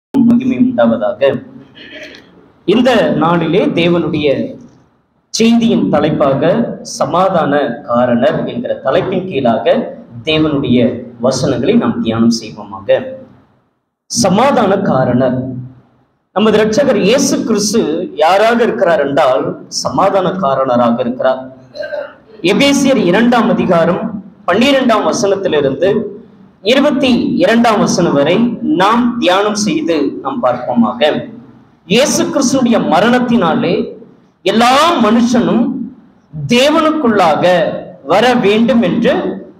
மகிமை உண்டாவதாக இந்த நாளிலே தேவனுடைய செய்தியின் தலைப்பாக சமாதான காரணர் என்கிற தலைப்பின் கீழாக தேவனுடைய வசனங்களை நாம் தியானம் செய்வோமாக சமாதான காரணர் நமது இரட்சகர் இயேசு கிறிஸ்து யாராக இருக்கிறார் என்றால் சமாதான காரணராக இருக்கிறார் எபேசியர் இரண்டாம் அதிகாரம் பன்னிரெண்டாம் வசனத்திலிருந்து இருபத்தி இரண்டாம் வசனம் வரை நாம் தியானம் செய்து நாம் பார்ப்போமாக இயேசு கிறிஸ்துடைய மரணத்தினாலே எல்லா மனுஷனும் தேவனுக்குள்ளாக வர வேண்டும் என்று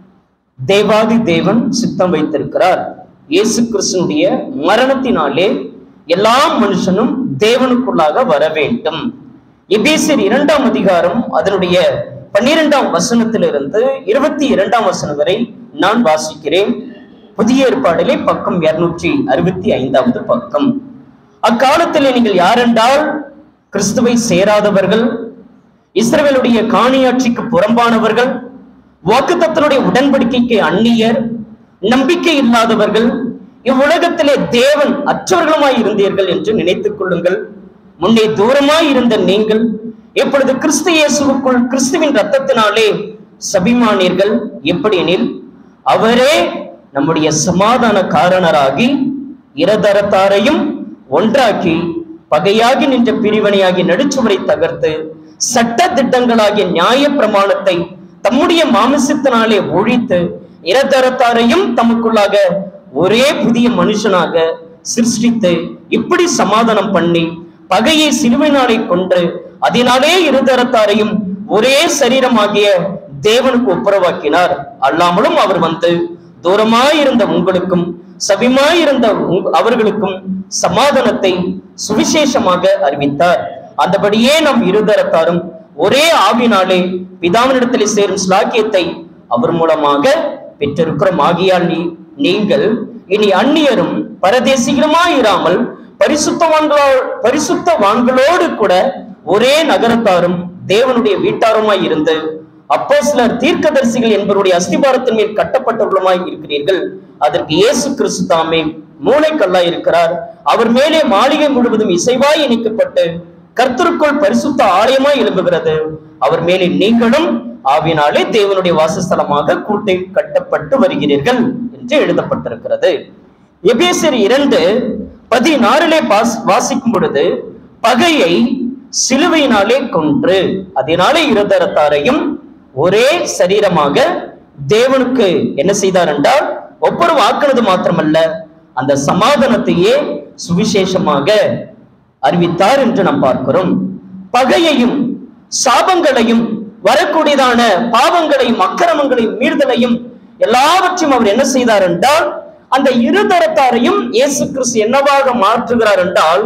தேவாதி தேவன் சித்தம் வைத்திருக்கிறார் இயேசு கிறிஸ்துடைய மரணத்தினாலே எல்லா மனுஷனும் தேவனுக்குள்ளாக வர வேண்டும் எபேசியர் இரண்டாம் அதிகாரம் அதனுடைய பன்னிரெண்டாம் வசனத்திலிருந்து இருபத்தி இரண்டாம் வசனம் வரை நான் வாசிக்கிறேன் புதிய ஏற்பாடிலே பக்கம் இருநூற்றி அறுபத்தி ஐந்தாவது பக்கம் அக்காலத்திலே நீங்கள் யாரென்றால் கிறிஸ்துவை சேராதவர்கள் இஸ்ரவேலுடைய காணியாட்சிக்கு புறம்பானவர்கள் வாக்குத்தத்தனுடைய உடன்படிக்கைக்கு அந்நியர் நம்பிக்கை இல்லாதவர்கள் இவ்வுலகத்திலே தேவன் அற்றவர்களுமாய் இருந்தீர்கள் என்று நினைத்துக் கொள்ளுங்கள் முன்னே தூரமாய் இருந்த நீங்கள் இப்பொழுது கிறிஸ்து இயேசுவுக்குள் கிறிஸ்துவின் ரத்தத்தினாலே சபிமானீர்கள் எப்படி எனில் அவரே நம்முடைய சமாதான காரணராகி இரதரத்தாரையும் ஒன்றாக்கி பகையாகி நின்ற பிரிவினையாகி நடுச்சுவரை தகர்த்து சட்ட திட்டங்களாகிய நியாய பிரமாணத்தை தம்முடைய மாமிசத்தினாலே ஒழித்து இரதரத்தாரையும் தமக்குள்ளாக ஒரே புதிய மனுஷனாக சிருஷ்டித்து இப்படி சமாதானம் பண்ணி பகையை சிலுவையினாலே கொன்று அதனாலே இருதரத்தாரையும் ஒரே சரீரமாகிய தேவனுக்கு ஒப்புரவாக்கினார் அல்லாமலும் அவர் வந்து தூரமாயிருந்த உங்களுக்கும் சபிமாயிருந்த உங்க- அவர்களுக்கும் சமாதானத்தை சுவிசேஷமாக அறிவித்தார் அந்தபடியே நம் இருதரத்தாரும் ஒரே ஆவினாலே பிதாவினிடத்திலே சேரும் ஸ்லாக்கியத்தை அவர் மூலமாக பெற்றிருக்கிறோம் ஆகியால் நீ நீங்கள் இனி அந்நியரும் பரதேசிகளுமாயிராமல் பரிசுத்தவான்களோ பரிசுத்தவான்களோடு கூட ஒரே நகரத்தாரும் தேவனுடைய வீட்டாருமாய் இருந்து அப்போஸ்தலர் தீர்க்கதரிசிகள் என்பவருடைய அஸ்திபாரத்தின் மேல் கட்டப்பட்டவர்களுமாய் இருக்கிறீர்கள் அதற்கு இயேசு கிறிஸ்து தாமே மூளைக்கல்லாய் இருக்கிறார் அவர் மேலே மாளிகை முழுவதும் இசைவாய் இணைக்கப்பட்டு கர்த்தருக்குள் பரிசுத்த ஆலயமாய் எழும்புகிறது அவர் மேலே நீங்களும் ஆவினாலே தேவனுடைய வாசஸ்தலமாக கூட்டி கட்டப்பட்டு வருகிறீர்கள் என்று எழுதப்பட்டிருக்கிறது எபேசியர் இரண்டு பதினாறிலே பாஸ் வாசிக்கும் பொழுது பகையை சிலுவையினாலே கொன்று அதனாலே இருதரத்தாரையும் ஒரே சரீரமாக தேவனுக்கு என்ன செய்தார் என்றால் ஒவ்வொரு வாக்குனது மாத்திரமல்ல அந்த சமாதானத்தையே சுவிசேஷமாக அறிவித்தார் என்று நாம் பார்க்கிறோம் பகையையும் சாபங்களையும் வரக்கூடியதான பாவங்களையும் அக்கிரமங்களையும் மீறுதலையும் எல்லாவற்றையும் அவர் என்ன செய்தார் என்றால் அந்த இருதரத்தாரையும் இயேசு கிறிஸ்து என்னவாக மாற்றுகிறார் என்றால்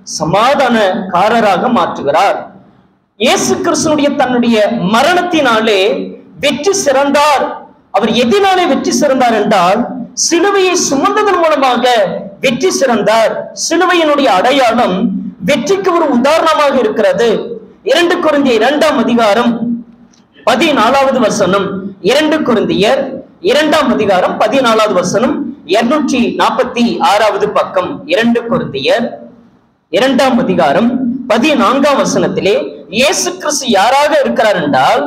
சமாதானக்காரராக மாற்றுகிறார் இயேசு கிறிஸ்துனுடைய தன்னுடைய மரணத்தினாலே வெற்றி சிறந்தார் அவர் எதினாலே வெற்றி சிறந்தார் என்றால் சிலுவையை சுமந்ததன் மூலமாக வெற்றி சிறந்தார் சிலுவையினுடைய அடையாளம் வெற்றிக்கு ஒரு உதாரணமாக இருக்கிறது இரண்டு குருந்திய இரண்டாம் அதிகாரம் பதினாலாவது வசனம் இரண்டு குருந்தியர் இரண்டாம் அதிகாரம் பதினாலாவது வசனம் இருநூற்றி நாற்பத்தி ஆறாவது பக்கம் இரண்டு குருந்தியர் இரண்டாம் அதிகாரம் பதினான்காம் வசனத்திலே இயேசு கிறிஸ்து யாராக இருக்கிறார் என்றால்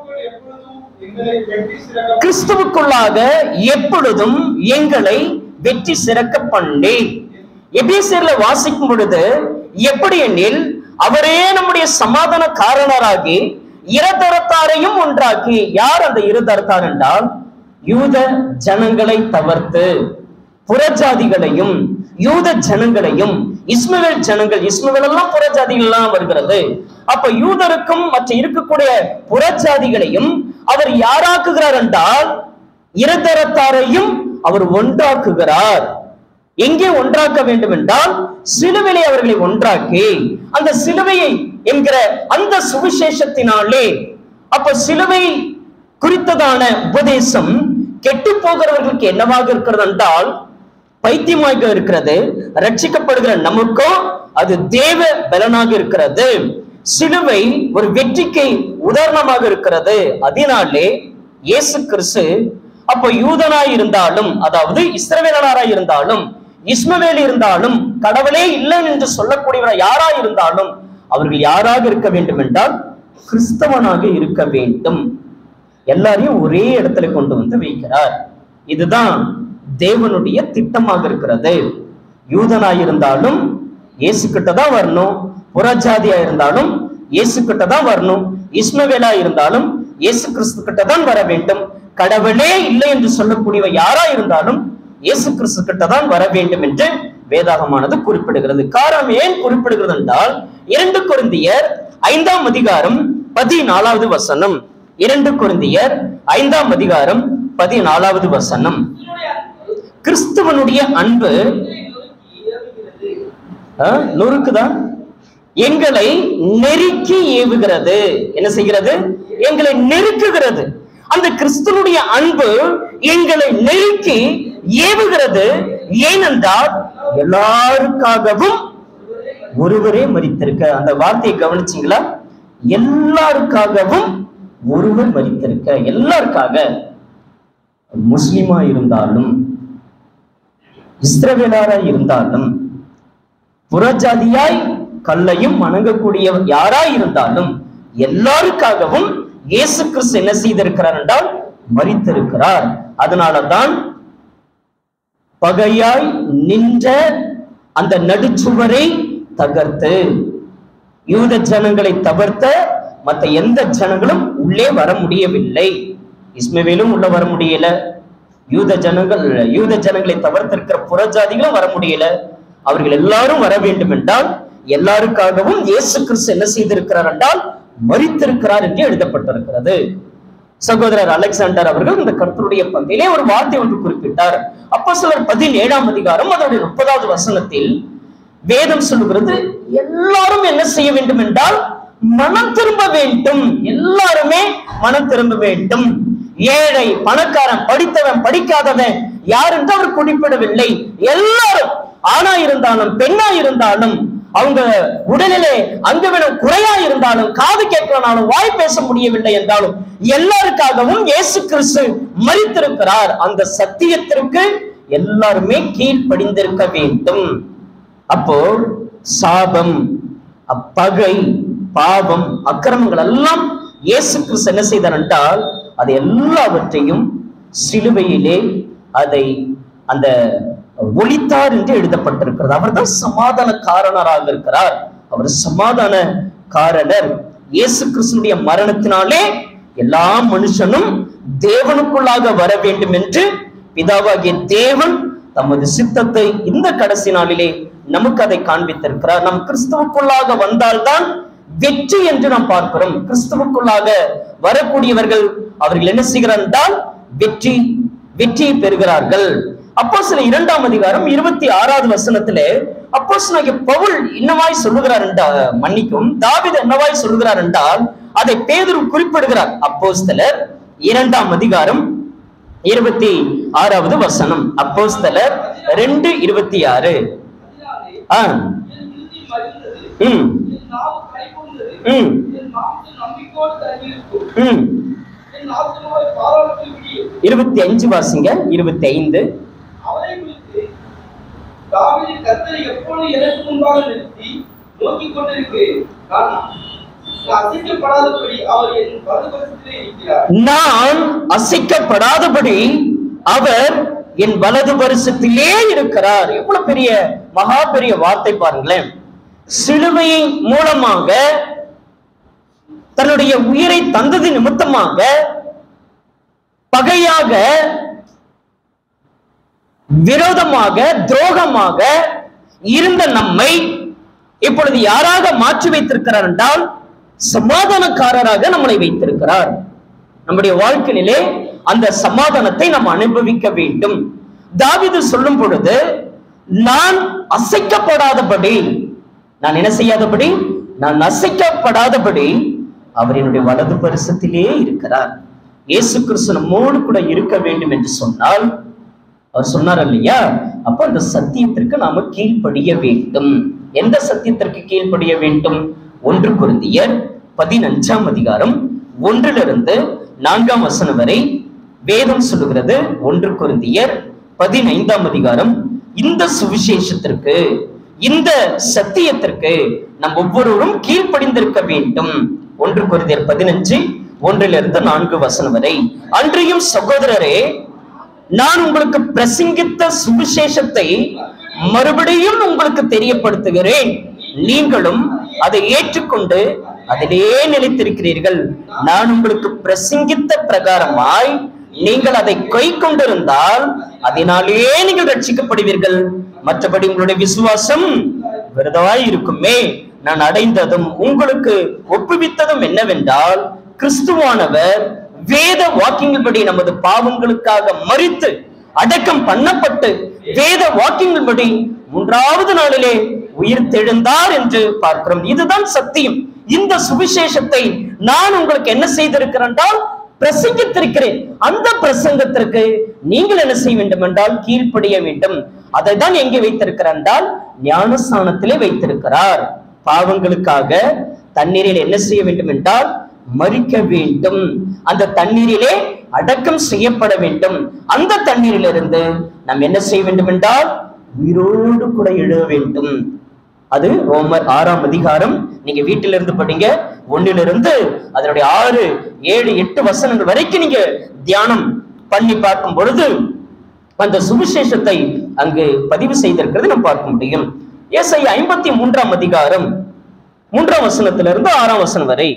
கிறிஸ்துவுக்குள்ளாக எப்பொழுதும் எங்களை வெற்றி சிறக்க பண்ணி எபேசியர்ல வாசிக்கும் பொழுது எப்படி எனில் அவரே நம்முடைய சமாதான காரணராகி இருதரத்தாரையும் ஒன்றாக்கி யார் அந்த இருதரத்தார் என்றால் யூத ஜனங்களை தவிர்த்து புறஜாதிகளையும் யூத ஜனங்களையும் இஸ்மவேல் ஜனங்கள் இஸ்மவேல் எல்லாம் புறஜாதிகள் எல்லாம் வருகிறது அப்ப யூதருக்கும் மற்ற இருக்கக்கூடிய புறஜாதிகளையும் அவர் யாராக்குகிறார் என்றால் இருதரத்தாரையும் அவர் ஒன்றாக்குகிறார் எங்கே ஒன்றாக்க வேண்டும் என்றால் சிலுவையை அவர்களை ஒன்றாக்கி அந்த சிலுவையை என்கிற அந்த சுவிசேஷத்தினாலே அப்ப சிலுவை குறித்ததான உபதேசம் கெட்டு போகிறவர்களுக்கு என்னவாக இருக்கிறது என்றால் பைத்தியமாக இருக்கிறது ரட்சிக்கப்படுகிற நமக்கோ அது தேவ பலனாக இருக்கிறது சிலுவை ஒரு வெற்றிக்கு உதாரணமாக இருக்கிறது அதனாலே இயேசு கிறிஸ்து அப்ப யூதனாய் இருந்தாலும் அதாவது இஸ்ரவேலனாராய் இருந்தாலும் இஸ்மவேல் இருந்தாலும் கடவுளே இல்லை என்று சொல்லக்கூடியவர் யாரா இருந்தாலும் அவர்கள் யாராக இருக்க வேண்டும் என்றால் கிறிஸ்தவனாக இருக்க வேண்டும் எல்லாரையும் ஒரே இடத்துல கொண்டு வந்து வைக்கிறார் இதுதான் தேவனுடைய திட்டமாக இருக்கிறது யூதனாய் இருந்தாலும் இயேசு கிட்ட தான் வரணும் புறஜாதியா இருந்தாலும் இயேசு கிட்ட தான் வரணும் இஸ்மவேலா இருந்தாலும் இயேசு கிறிஸ்து கிட்ட தான் வர வேண்டும் கடவுளே இல்லை என்று சொல்லக்கூடியவ யாரா இருந்தாலும் இயேசு கிறிஸ்து கிட்ட தான் வர வேண்டும் என்று வேதாகமானது குறிப்பிடுகிறது காரணம் ஏன் குறிப்பிடுகிறது என்றால் இரண்டு கொரிந்தியர் ஐந்தாம் அதிகாரம் பதினாலாவது வசனம் இரண்டு கொரிந்தியர் ஐந்தாம் அதிகாரம் பதினாலாவது வசனம் கிறிஸ்துவனுடைய அன்பு கிறிஸ்துவனுடைய அன்பு எங்களை நொறுக்கி ஏவுகிறது. ஆ, நொறுக்குதான் எங்களை நெருக்கி ஏவுகிறது என்ன செய்கிறது எங்களை நெருக்குகிறது அந்த கிறிஸ்துவனுடைய அன்பு எங்களை நெருக்கி ஏவுகிறது ஏனென்றால் எல்லாருக்காகவும் ஒருவரே மரித்திருக்க அந்த வார்த்தையை கவனிச்சீங்களா எல்லாருக்காகவும் ஒருவர் மரித்திருக்க எல்லாருக்காக முஸ்லிமா இருந்தாலும் இஸ்ரவேலாராய் இருந்தாலும் புறஜாதியாய் கல்லையும் வணங்கக்கூடிய யாராய் இருந்தாலும் எல்லாருக்காகவும் இயேசு கிறிஸ்து என்ன செய்திருக்கிறார் என்றால் மரித்திருக்கிறார் அதனாலதான் பகையாய் நின்ற அந்த நடுச்சுவரை தகர்த்து யூத ஜனங்களை தவிர்த்த மற்ற எந்த ஜனங்களும் உள்ளே வர முடியவில்லை இஸ்மவேலும் உள்ள வர முடியல யூத ஜனங்கள் யூத ஜனங்களை தவிர்த்திருக்கிற புறஜாதிகளும் வர முடியல அவர்கள் எல்லாரும் வர வேண்டும் என்றால் எல்லாருக்காகவும் இயேசு கிறிஸ்து என்ன செய்திருக்கிறார் என்றால் மரித்திருக்கிறார் என்று எழுதப்பட்டிருக்கிறது சகோதரர் அலெக்சாண்டர் அவர்கள் இந்த கர்த்தருடைய பந்திலே ஒரு வார்த்தை ஒன்று குறிப்பிட்டார் அப்போ சிலர் பதினேழாம் அதிகாரம் அதனுடைய முப்பதாவது வசனத்தில் வேதம் சொல்லுகிறது எல்லாரும் என்ன செய்ய வேண்டும் என்றால் மனம் திரும்ப வேண்டும் எல்லாருமே மனம் திரும்ப வேண்டும் ஏழை பணக்காரன் படித்தவன் படிக்காதவன் யார் என்று அவர் குறிப்பிடவில்லை எல்லாரும் ஆணா இருந்தாலும் பெண்ணா இருந்தாலும் அவங்க உடலிலே அங்கவிடம் குறையா இருந்தாலும் காது கேட்கலனாலும் வாய் பேச முடியவில்லை என்றாலும் எல்லாருக்காகவும் இயேசு கிறிஸ்து மரித்திருக்கிறார் அந்த சத்தியத்திற்கு எல்லாருமே கீழ்ப்படிந்திருக்க வேண்டும் அப்போ சாபம் அப்பகை பாவம் அக்கிரமங்கள் எல்லாம் இயேசு கிறிஸ்து என்ன செய்தார் என்றால் அது எல்லாவற்றையும் சிலுவையிலே அதை அந்த ஒளித்தார் என்று எழுதப்பட்டிருக்கிறது அவர்தான் சமாதான காரணராக இருக்கிறார் அவர் சமாதான காரணர் இயேசு கிறிஸ்துடைய மரணத்தினாலே எல்லா மனுஷனும் தேவனுக்குள்ளாக வர வேண்டும் என்று பிதாவாகிய தேவன் தமது சித்தத்தை இந்த கடைசி நாளிலே நமக்கு அதை காண்பித்திருக்கிறார் நம் கிறிஸ்துவுக்குள்ளாக வந்தால்தான் வெற்றி என்று நாம் பார்க்கிறோம் கிறிஸ்துவுக்குள்ளாக வரக்கூடியவர்கள் அவர்கள் என்ன செய்கிறார் என்றால் வெற்றி வெற்றி பெறுகிறார்கள் அப்போ சில இரண்டாம் அதிகாரம் இருபத்தி ஆறாவது வசனத்திலே அப்போ பவுல் என்னவாய் சொல்லுகிறார் என்றால் மன்னிக்கும் தாவிது என்னவாய் சொல்லுகிறார் என்றால் அதை பேதுரு குறிப்பிடுகிறார் அப்போஸ்தலர் இரண்டாம் அதிகாரம் இருபத்தி ஆறாவது வசனம் அப்போஸ்தலர் ரெண்டு இருபத்தி ஆறு அதனாலே ஆ என் இறுதி மகிழ்ந்தது ம் என் நாவு கைகொண்டது ம் என் மாம்சம் நம்பிக்கோடு தங்கியிருக்கும் ம் என் ஆத்மாவை பாராளத்தில் விடியும் இருபத்தி அஞ்சு வாசிங்க இருபத்தி ஐந்து அவரை குறித்து தாவீது கர்த்தரை எப்பொழுது எனக்கு முன்பாக நிறுத்தி நோக்கிக் கொண்டிருக்கிறேன் நான் நான் அசைக்கப்படாதபடி அவர் என் வலதுபக்கத்திலே இருக்கிறார் நான் அசைக்கப்படாதபடி அவர் என் வலது வருஷத்திலே இருக்கிறார் எவ்வளவு பெரிய மகா பெரிய வார்த்தை பாருங்களேன் சிலுவையை மூலமாக தன்னுடைய உயிரை தந்தது நிமித்தமாக பகையாக விரோதமாக துரோகமாக இருந்த நம்மை இப்பொழுது யாராக மாற்றி வைத்திருக்கிறார் என்றால் சமாதானக்காரராக நம்மளை வைத்திருக்கிறார் நம்முடைய வாழ்க்கையிலே அந்த சமாதானத்தை நாம் அனுபவிக்க வேண்டும் தாவீது சொல்லும் பொழுது நான் அசைக்கப்படாதபடி நான் என்ன செய்யாதபடி நான் அசைக்கப்படாதபடி அவர் என்னுடைய வலது பரிசத்திலே இருக்கிறார் இயேசு கிறிஸ்து நம்மோடு கூட இருக்க வேண்டும் என்று சொன்னால் அவர் சொன்னார் இல்லையா அப்ப அந்த சத்தியத்திற்கு நாம கீழ்ப்படிய வேண்டும் எந்த சத்தியத்திற்கு கீழ்ப்படிய வேண்டும் ஒன்று குருந்தியர் பதினஞ்சாம் அதிகாரம் ஒன்றிலிருந்து நான்காம் வசனம் வரை வேதம் சொல்லுகிறது ஒன்று குருந்தியர் பதினைந்தாம் அதிகாரம் இந்த சுவிசேஷத்திற்கு இந்த சத்தியத்திற்கு நம் ஒவ்வொருவரும் கீழ்ப்படிந்திருக்க வேண்டும் ஒன்று குருதியர் பதினஞ்சு ஒன்றிலிருந்து நான்கு வசனம் வரை அன்றையும் சகோதரரே நான் உங்களுக்கு பிரசங்கித்த சுவிசேஷத்தை மறுபடியும் உங்களுக்கு தெரியப்படுத்துகிறேன் நீங்களும் அதை ஏற்றுக்கொண்டு அதிலே நிலைத்திருக்கிறீர்கள் நான் உங்களுக்கு பிரசங்கித்த பிரகாரமாய் நீங்கள் அதை கை கொண்டிருந்தால் அதனாலே நீங்கள் ரட்சிக்கப்படுவீர்கள் மற்றபடி உங்களுடைய விசுவாசம் விரதமாய் இருக்குமே நான் அடைந்ததும் உங்களுக்கு ஒப்புவித்ததும் என்னவென்றால் கிறிஸ்துவானவர் வேத வாக்கியங்கள்படி நமது பாவங்களுக்காக மறித்து அடக்கம் பண்ணப்பட்டு வேத வாக்கியங்கள்படி மூன்றாவது நாளிலே உயிர் தெழுந்தார் என்று பார்க்கிறோம் இதுதான் சத்தியம் இந்த சுவிசேஷத்தை நான் உங்களுக்கு என்ன செய்திருக்கிறேன் என்றால் பிரசங்கித்திருக்கிறேன் அந்த பிரசங்கத்திற்கு நீங்கள் என்ன செய்ய வேண்டும் என்றால் கீழ்ப்படிய வேண்டும் அதை தான் எங்கே வைத்திருக்கிறார் என்றால் ஞானஸ்தானத்திலே வைத்திருக்கிறார் பாவங்களுக்காக தண்ணீரில் என்ன செய்ய வேண்டும் என்றால் மறிக்க வேண்டும் அந்த தண்ணீரிலே அடக்கம் செய்யப்பட வேண்டும் அந்த தண்ணீரிலிருந்து நாம் என்ன செய்ய வேண்டும் என்றால் உயிரோடு கூட எழுத வேண்டும் அது ரோமர் ஆறாம் அதிகாரம் நீங்க வீட்டிலிருந்து படிங்க ஒன்னிலிருந்து அதனுடைய ஆறு ஏழு எட்டு வசனங்கள் வரைக்கும் நீங்க தியானம் பண்ணி பார்க்கும் பொழுது அந்த சுவிசேஷத்தை அங்கு பதிவு செய்திருக்கிறது நம்ம பார்க்க முடியும் ஏசை ஐம்பத்தி மூன்றாம் அதிகாரம் மூன்றாம் வசனத்திலிருந்து ஆறாம் வசனம் வரை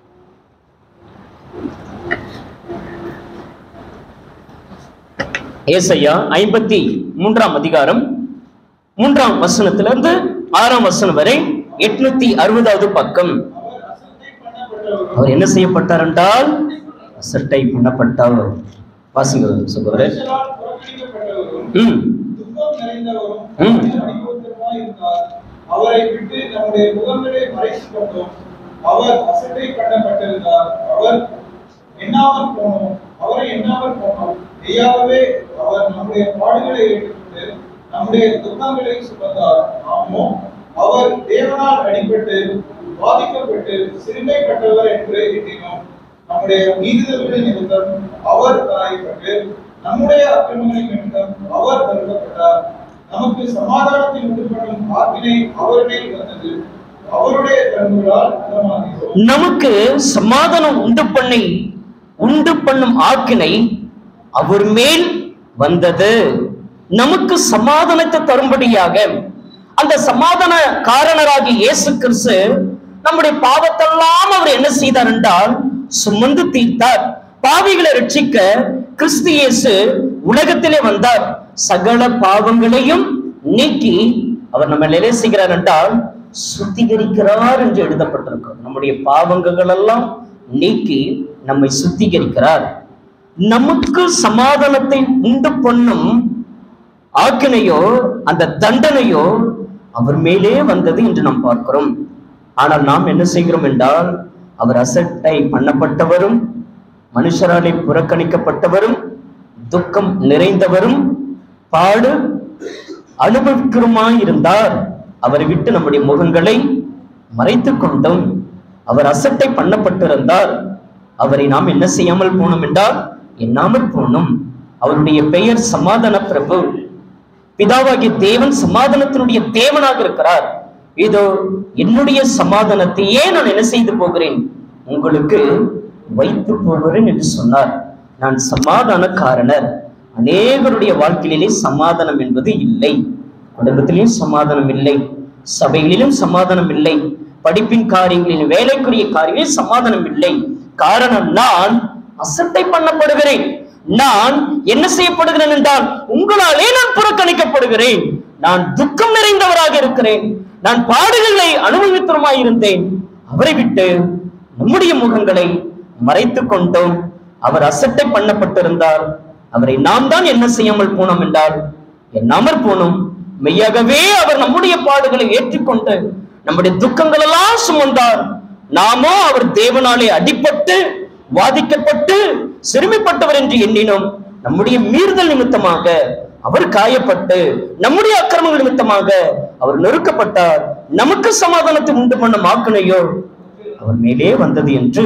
ஏசையா ஐம்பத்தி மூன்றாம் அதிகாரம் மூன்றாம் வசனத்திலிருந்து ஆறாம் வசனம் வரை எட்நூத்தி அறுபதாவது பக்கம் அவர் என்ன செய்யப்பட்டார் என்றால் அசட்டை பண்ணப்பட்டார் வாசிங்க சகோதரர் மனுஷரால் புறக்கணிக்கப்பட்டவரும், ம் துன்பம் நிறைந்தவரும், ம். கண்ணீர் அடிபட்டவருமாய் இருந்தார். அவரை விட்டு நம்முடைய முகங்களை மறைத்துக் கொண்டோம் அவர் அசட்டை பண்ணப்பட்டிருந்தார் அவர் எண்ணாமல் போனோம் அவரை எண்ணாமல் போனோம் மெய்யாகவே அவர் நம்முடைய பாடுகளை ஏற்றுக்கொண்டு நம்முடைய துக்கங்களை சுமந்தார் ஆமோ அவர் தேவனால் அடிபட்டு பாதிக்கப்பட்டு சிறுமைப்பட்டவர் என்று எண்ணினோம் நம்முடைய நீதிதல்களின் நிமித்தம் அவர் காயப்பட்டு நம்முடைய அக்கிரமங்களின் நிமித்தம் அவர் வருத்தப்பட்டார் நமக்கு சமாதானத்தை உண்டு பண்ணும் ஆக்கினை அவர் மேல் வந்தது அவருடைய கண்களால் குணமாகிறோம் நமக்கு சமாதானம் உண்டு பண்ணி உண்டு பண்ணும் ஆக்கினை அவர் மேல் வந்தது நமக்கு சமாதானத்தை தரும்படியாக அந்த சமாதான காரணராகி இயேசு கிறிஸ்து நம்முடைய பாவத்தெல்லாம் அவர் என்ன செய்தார் என்றால் சுமந்து தீர்த்தார் பாவிகளை ரட்சிக்க கிறிஸ்து இயேசு உலகத்திலே வந்தார் சகல பாவங்களையும் நீக்கி அவர் நம்ம நிலை செய்கிறார் என்றால் சுத்திகரிக்கிறார் என்று எழுதப்பட்டிருக்கும் நம்முடைய பாவங்கள் எல்லாம் நீக்கி நம்மை சுத்திகரிக்கிறார் நமக்கு சமாதானத்தை உண்டு பண்ணும் ஆக்கினையோ அந்த தண்டனையோ அவர் மேலே வந்தது என்று நாம் பார்க்கிறோம் ஆனால் நாம் என்ன செய்கிறோம் என்றால் அவர் அசட்டை பண்ணப்பட்டவரும் மனுஷராலே புறக்கணிக்கப்பட்டவரும் துக்கம் நிறைந்தவரும் பாடு அனுபவிக்கிறோமாய் இருந்தார் அவரை விட்டு நம்முடைய முகங்களை மறைத்துக் கொண்டோம் அவர் அசட்டை பண்ணப்பட்டிருந்தார் அவரை நாம் என்ன செய்யாமல் போனோம் என்றால் எண்ணாமல் போனோம் அவருடைய பெயர் சமாதான பிரபு பிதாவாகிய தேவன் சமாதானத்தினுடைய தேவனாக இருக்கிறார் இதோ என்னுடைய சமாதானத்தையே நான் என்ன செய்து போகிறேன் உங்களுக்கு வைத்து போகிறேன் என்று சொன்னார் நான் சமாதானக்காரனர் அநேகருடைய வாழ்க்கையிலே சமாதானம் என்பது இல்லை குடும்பத்திலும் சமாதானம் இல்லை சபைகளிலும் சமாதானம் இல்லை படிப்பின் காரியங்களிலும் வேலைக்குரிய காரியங்களில் சமாதானம் இல்லை காரணம் நான் அசட்டை பண்ணப்படுகிறேன் நான் என்ன செய்யப்படுகிறேன் என்றால் உங்களாலே நான் புறக்கணிக்கப்படுகிறேன் நான் துக்கம் நிறைந்தவராக இருக்கிறேன் நான் பாடுகளை அனுபவித்தவருமாய் இருந்தேன் அவரை விட்டு நம்முடைய முகங்களை மறைத்துக் கொண்டோம் அவர் அசட்டை பண்ணப்பட்டிருந்தார் அவரை நாம் தான் என்ன செய்யாமல் போனோம் என்றால் எண்ணாமற் போனோம் மெய்யாகவே அவர் நம்முடைய பாடுகளை ஏற்றுக்கொண்டு நம்முடைய துக்கங்கள் எல்லாம் சுமந்தார் நாமோ அவர் தேவனாலே அடிபட்டு வாதிக்கப்பட்டு சிறுமிப்பட்டவர் என்று எண்ணினோம் நம்முடைய மீறுதல் நிமித்தமாக அவர் காயப்பட்டு நம்முடைய அக்கிரமங்கள் நிமித்தமாக அவர் நெருக்கப்பட்டார் நமக்கு சமாதானத்தை உண்டு பண்ண மாக்கணையோ அவர் மேலே வந்தது என்று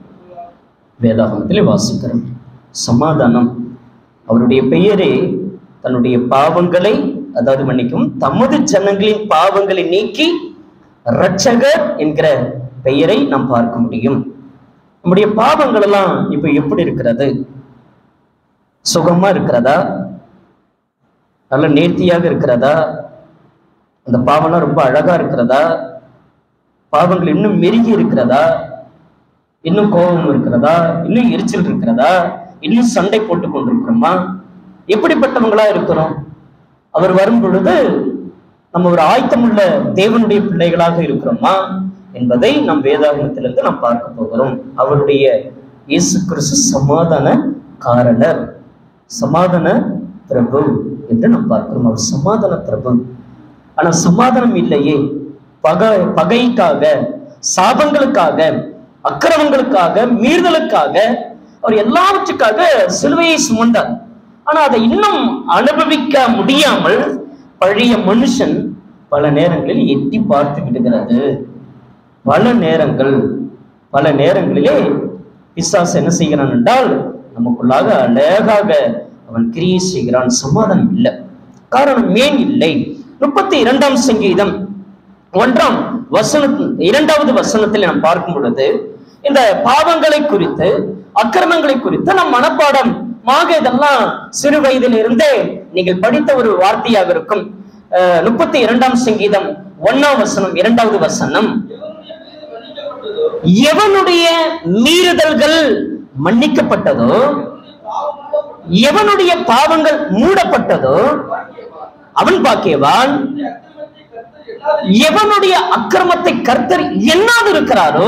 வேதாகமத்திலே வாசிக்கிறோம் சமாதானம் அவருடைய பெயரே தன்னுடைய பாவங்களை அதாவது மன்னிக்கும் தமது ஜனங்களின் பாவங்களை நீக்கி இரட்சகர் என்கிற பெயரை நாம் பார்க்க முடியும் நம்முடைய பாவங்கள் எல்லாம் இப்ப எப்படி இருக்கிறது சுகமா இருக்கிறதா நல்ல நேர்த்தியாக இருக்கிறதா அந்த பாவம்லாம் ரொம்ப அழகா இருக்கிறதா பாவங்கள் இன்னும் மெருகி இருக்கிறதா இன்னும் கோபம் இருக்கிறதா இன்னும் எரிச்சல் இருக்கிறதா இன்னும் சண்டை போட்டு கொண்டிருக்கிறோமா எப்படிப்பட்டவங்களா இருக்கிறோம் அவர் வரும் பொழுது நம்ம ஒரு ஆயத்தமுள்ள தேவனுடைய பிள்ளைகளாக இருக்கிறோமா என்பதை நம் வேதாகமத்திலிருந்து நாம் பார்க்க போகிறோம் அவருடைய இயேசு கிறிஸ்து சமாதான காரணர் சமாதான பிரபு என்று நாம் பார்க்கிறோம் அவர் சமாதான பிரபு ஆனா சமாதானம் இல்லையே பகை பகைக்காக சாபங்களுக்காக அக்கிரமங்களுக்காக மீறுதலுக்காக அவர் எல்லாவற்றுக்காக சிலுவையை சுமந்தார் ஆனா அதை இன்னும் அனுபவிக்க முடியாமல் பழைய மனுஷன் பல நேரங்களில் எட்டி பார்த்து விடுகிறது பல நேரங்கள் பல நேரங்களிலே பிசாசு என்ன செய்கிறான் என்றால் நமக்குள்ளாக அழகாக அவன் கிரியை செய்கிறான் சமாதானம் இல்லை காரணம் ஏன் இல்லை முப்பத்தி இரண்டாம் சங்கீதம் ஒன்றாம் வசன இரண்டாவது வசனத்தில் நாம் பார்க்கும் பொழுது இந்த பாவங்களை குறித்து அக்கிரமங்களை குறித்து நம் மனப்பாடம் மாக இதெல்லாம் சிறு வயதில் இருந்தே நீங்கள் படித்த ஒரு வார்த்தையாக இருக்கும் அஹ், முப்பத்தி இரண்டாம் சங்கீதம் ஒன்னாம் வசனம் இரண்டாவது வசனம் எவனுடைய மீது மன்னிக்கப்பட்டதோ எவனுடைய மீறுதல்கள் மன்னிக்கப்பட்டதோ எவனுடைய பாவங்கள் மூடப்பட்டதோ பாக்கியவான். அவன் பாக்கியவான் அவனுடைய அக்கிரமத்தை கர்த்தர் எண்ணாது எவனுடைய அக்கிரமத்தை கர்த்தர் எண்ணாது இருக்கிறாரோ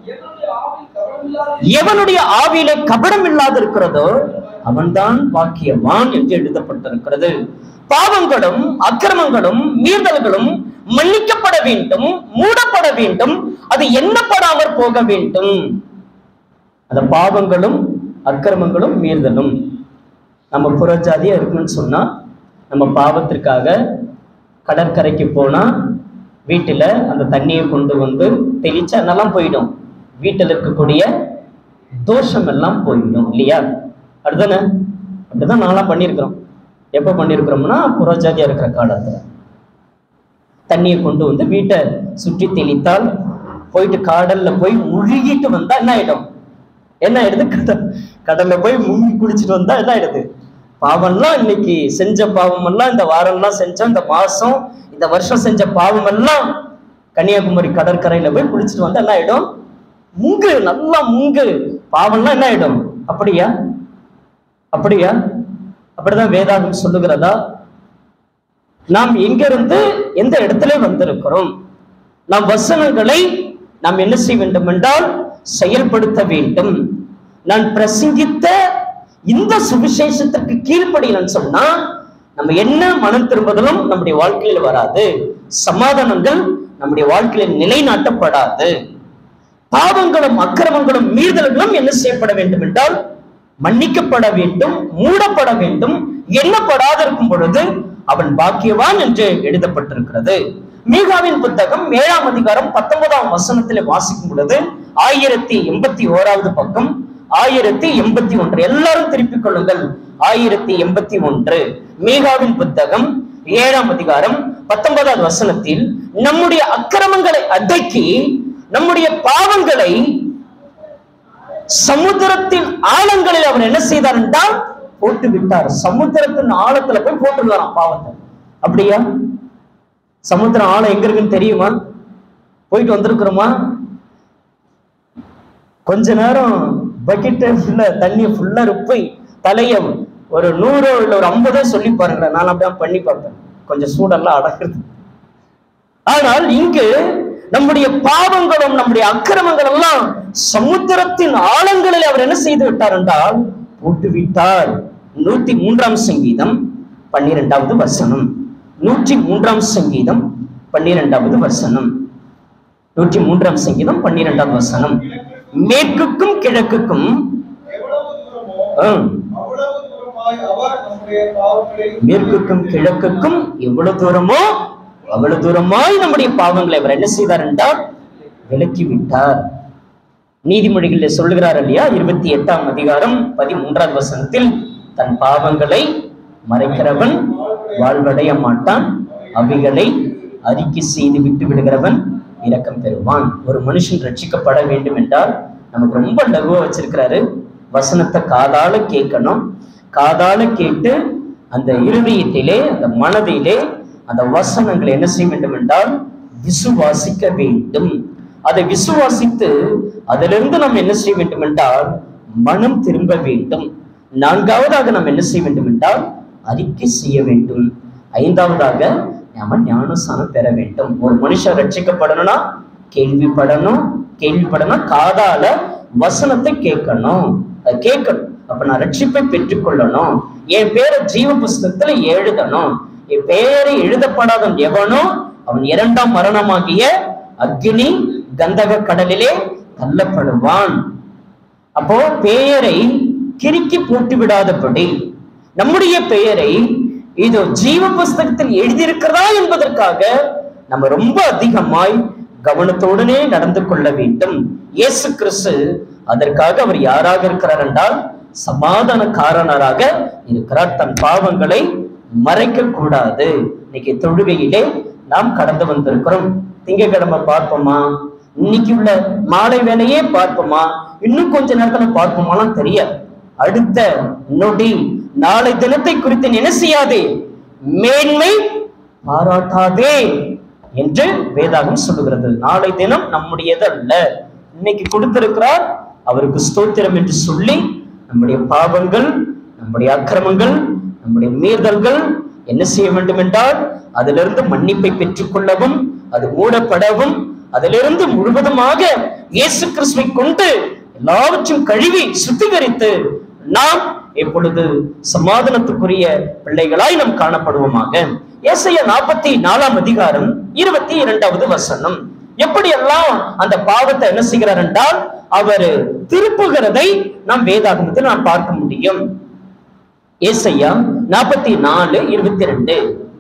எவனுடைய ஆவில் கவனமில்லாத எவனுடைய ஆவியிலே கபடம் இல்லாது இருக்கிறதோ அவன்தான் பாக்கியவான் என்று எழுதப்பட்டிருக்கிறது பாவங்களும் அக்கிரமங்களும் மீறுதல்களும் மன்னிக்கப்பட வேண்டும் மூடப்பட வேண்டும் அது எண்ணப்படாமற் போக வேண்டும் அந்த பாவங்களும் அக்கிரமங்களும் மீறுதலும் நம்ம புறஜாதியா இருக்கணும்னு சொன்னா நம்ம பாவத்திற்காக கடற்கரைக்கு போனா வீட்டில் அந்த தண்ணியை கொண்டு வந்து தெளிச்சா என்னெல்லாம் போயிடும் வீட்டில் இருக்கக்கூடிய தோஷம் எல்லாம் போயிடும் இல்லையா அப்படிதானே அப்படிதான் நான்லாம் பண்ணியிருக்கிறோம் எப்போ பண்ணியிருக்கிறோம்னா புறஜாதியா இருக்கிற காலத்துல தண்ணியை கொண்டு வந்து வீட்டை சுற்றி தெளித்தால் போயிட்டு கடல்ல போய் முழுகிட்டு வந்தா என்ன ஆயிடும் என்ன ஆயிடுது கடல் கடல்ல போய் முங்கி குளிச்சுட்டு வந்தா என்ன ஆயிடுது பாவம்லாம் இன்னைக்கு செஞ்ச பாவமெல்லாம் இந்த வாரம்லாம் செஞ்சோம் இந்த மாசம் இந்த வருஷம் செஞ்ச பாவமெல்லாம் கன்னியாகுமரி கடற்கரையில போய் குளிச்சுட்டு வந்தா என்ன ஆயிடும் முங்கு நல்லா முங்கு பாவம்லாம் என்ன ஆயிடும் அப்படியா அப்படியா அப்படிதான் வேதாகம் சொல்லுகிறதா நாம் எங்கிருந்து எந்த இடத்துல வந்திருக்கிறோம் நாம் வசனங்களை நாம் என்ன செய்ய வேண்டும் என்றால் செயல்படுத்த வேண்டும் நான் பிரசங்கித்த இந்த சுவிசேஷத்திற்கு கீழ்ப்படியலன்னு சொன்னா நம்ம என்ன மனம் திரும்புதலும் நம்முடைய வாழ்க்கையில் வராது சமாதானங்கள் நம்முடைய வாழ்க்கையில் நிலைநாட்டப்படாது பாவங்களும் அக்கிரமங்களும் மீறுதல்களும் என்ன செய்யப்பட வேண்டும் என்றால் மன்னிக்கப்பட வேண்டும் மூடப்பட வேண்டும் எண்ணப்படாதிருக்கும் பொழுது அவன் பாக்கியவான் என்று எழுதப்பட்டிருக்கிறது மீகாவின் புத்தகம் ஏழாம் அதிகாரம் பத்தொன்பதாம் வசனத்தில் வாசிக்கும் பொழுது ஆயிரத்தி எண்பத்தி ஓராவது பக்கம் ஆயிரத்தி எண்பத்தி ஒன்று எல்லாரும் திருப்பிக் கொள்ளுங்கள் ஆயிரத்தி எண்பத்தி ஒன்று மீகாவின் புத்தகம் ஏழாம் அதிகாரம் பத்தொன்பதாவது வசனத்தில் நம்முடைய அக்கிரமங்களை அடக்கி நம்முடைய பாவங்களை சமுத்திரத்தின் ஆழங்களில் அவர் என்ன செய்தார் என்றால் போட்டு விட்டார் சமுத்திரத்தின் ஆழத்துல போய் போட்டுருவாராம் பாவத்தை அப்படியா சமுத்திரம் ஆழம் எங்க இருக்குன்னு தெரியுமா போயிட்டு வந்திருக்கிறோமா கொஞ்ச நேரம் பக்கெட்டை ஃபுல்லா தண்ணியை ஃபுல்லா ருப்பை தலைய ஒரு நூறோ இல்ல ஒரு ஐம்பதோ சொல்லி பாருங்களேன் நான் அப்படியே பண்ணி பார்ப்பேன் கொஞ்சம் சூடெல்லாம் அடக்குறது ஆனால் இங்கு நம்முடைய பாவங்களும் நம்முடைய அக்கிரமங்கள் எல்லாம் சமுத்திரத்தின் ஆழங்களில் அவர் என்ன செய்து விட்டார் என்றால் போட்டு விட்டார் நூத்தி மூன்றாம் சங்கீதம் பன்னிரெண்டாவது வசனம் நூற்றி மூன்றாம் சங்கீதம் பன்னிரெண்டாவது வசனம் நூற்றி மூன்றாம் சங்கீதம் பன்னிரெண்டாம் வசனம் மேற்குக்கும் கிழக்குக்கும் எவ்வளவு தூரமோ ஆம், அவ்வளவு தூரமாய் அவர் நம்முடைய பாவங்களை மேற்குக்கும் கிழக்குக்கும் எவ்வளவு தூரமோ அவ்வளவு தூரமாய் நம்முடைய பாவங்களை அவர் என்ன செய்தார் என்றால் விலக்கி விட்டார் நீதிமொழிகளில் சொல்லுகிறார் இல்லையா இருபத்தி எட்டாம் அதிகாரம் பதிமூன்றாவது வசனத்தில் தன் பாவங்களை மறைக்கிறவன் வாழ்வடைய மாட்டான் அவைகளை அறிக்கை செய்து விட்டு விடுகிறவன் இரக்கம் பெறுவான் ஒரு மனுஷன் ரட்சிக்கப்பட வேண்டும் என்றால் நமக்கு ரொம்ப லகுவா வச்சிருக்கிறாரு வசனத்தை காதால கேட்கணும் காதால கேட்டு அந்த இருதயத்திலே அந்த மனதிலே அந்த வசனங்களை என்ன செய்ய வேண்டும் என்றால் விசுவாசிக்க வேண்டும் அதை விசுவாசித்து அதிலிருந்து நாம் என்ன செய்ய வேண்டும் என்றால் மனம் திரும்ப வேண்டும் நான்காவதாக நாம் என்ன செய்ய வேண்டும் என்றால் அறிக்கை செய்ய வேண்டும் ஐந்தாவதாக நாம ஞானஸ்தானம் பெற வேண்டும் ஒரு மனுஷன் ரட்சிக்கப்படணும்னா கேள்விப்படணும் கேள்விப்படணும் காதால வசனத்தை கேட்கணும் அதை கேட்கணும் அப்ப நான் ரட்சிப்பை பெற்றுக்கொள்ளணும் என் பேரை ஜீவ புஸ்தகத்துல எழுதணும் என் பெயரை எழுதப்படாதவன் எவனோ அவன் இரண்டாம் மரணமாகிய அக்னி கந்தக கடலிலே தள்ளப்படுவான் அப்போ பெயரை கிறுக்கி போட்டு விடாதபடி நம்முடைய பெயரை இது ஜீவ புஸ்தகத்தில் எழுதியிருக்கிறதா என்பதற்காக நம்ம ரொம்ப அதிகமாய் கவனத்தோடனே நடந்து கொள்ள வேண்டும் இயேசு கிறிஸ்து அதற்காக அவர் யாராக இருக்கிறார் என்றால் சமாதானக்காரனராக இருக்கிறார் தன் பாவங்களை மறைக்க கூடாது இன்னைக்கு தொழுகையிலே நாம் கடந்து வந்திருக்கிறோம் திங்கட்கிழமை பார்ப்போமா இன்னைக்கு உள்ள மாலை வேலையே பார்ப்போமா இன்னும் கொஞ்ச நேரத்துல பார்ப்போமாலாம் தெரியாது அடுத்த நொடி நாளை தினத்தை குறித்து நீ என்ன செய்யாதே மேன்மை பாராட்டாதே என்று வேதாகம் சொல்லுகிறது நாளை தினம் நம்முடையது அல்ல இன்னைக்கு கொடுத்திருக்கிறார் அவருக்கு ஸ்தோத்திரம் என்று சொல்லி நம்முடைய பாவங்கள் நம்முடைய அக்கிரமங்கள் நம்முடைய மீறல்கள் என்ன செய்ய வேண்டும் என்றால் அதிலிருந்து மன்னிப்பை பெற்றுக்கொள்ளவும் அது மூடப்படவும் அதிலிருந்து முழுவதுமாக இயேசு கிறிஸ்துவை கொண்டு எல்லாவற்றையும் கழுவி சுத்திகரித்து நாம் எப்பொழுது சமாதானத்துக்குரிய பிள்ளைகளாய் நாம் காணப்படுவோமாக ஏசையா நாற்பத்தி நாலாம் அதிகாரம் இருபத்தி இரண்டாவது வசனம் எப்படியெல்லாம் அந்த பாவத்தை என்ன செய்கிறார் என்றால் அவர் திருப்புகிறதை நாம் வேதாகமத்தில் நாம் பார்க்க முடியும் ஏசையா நாற்பத்தி நாலு இருபத்தி ரெண்டு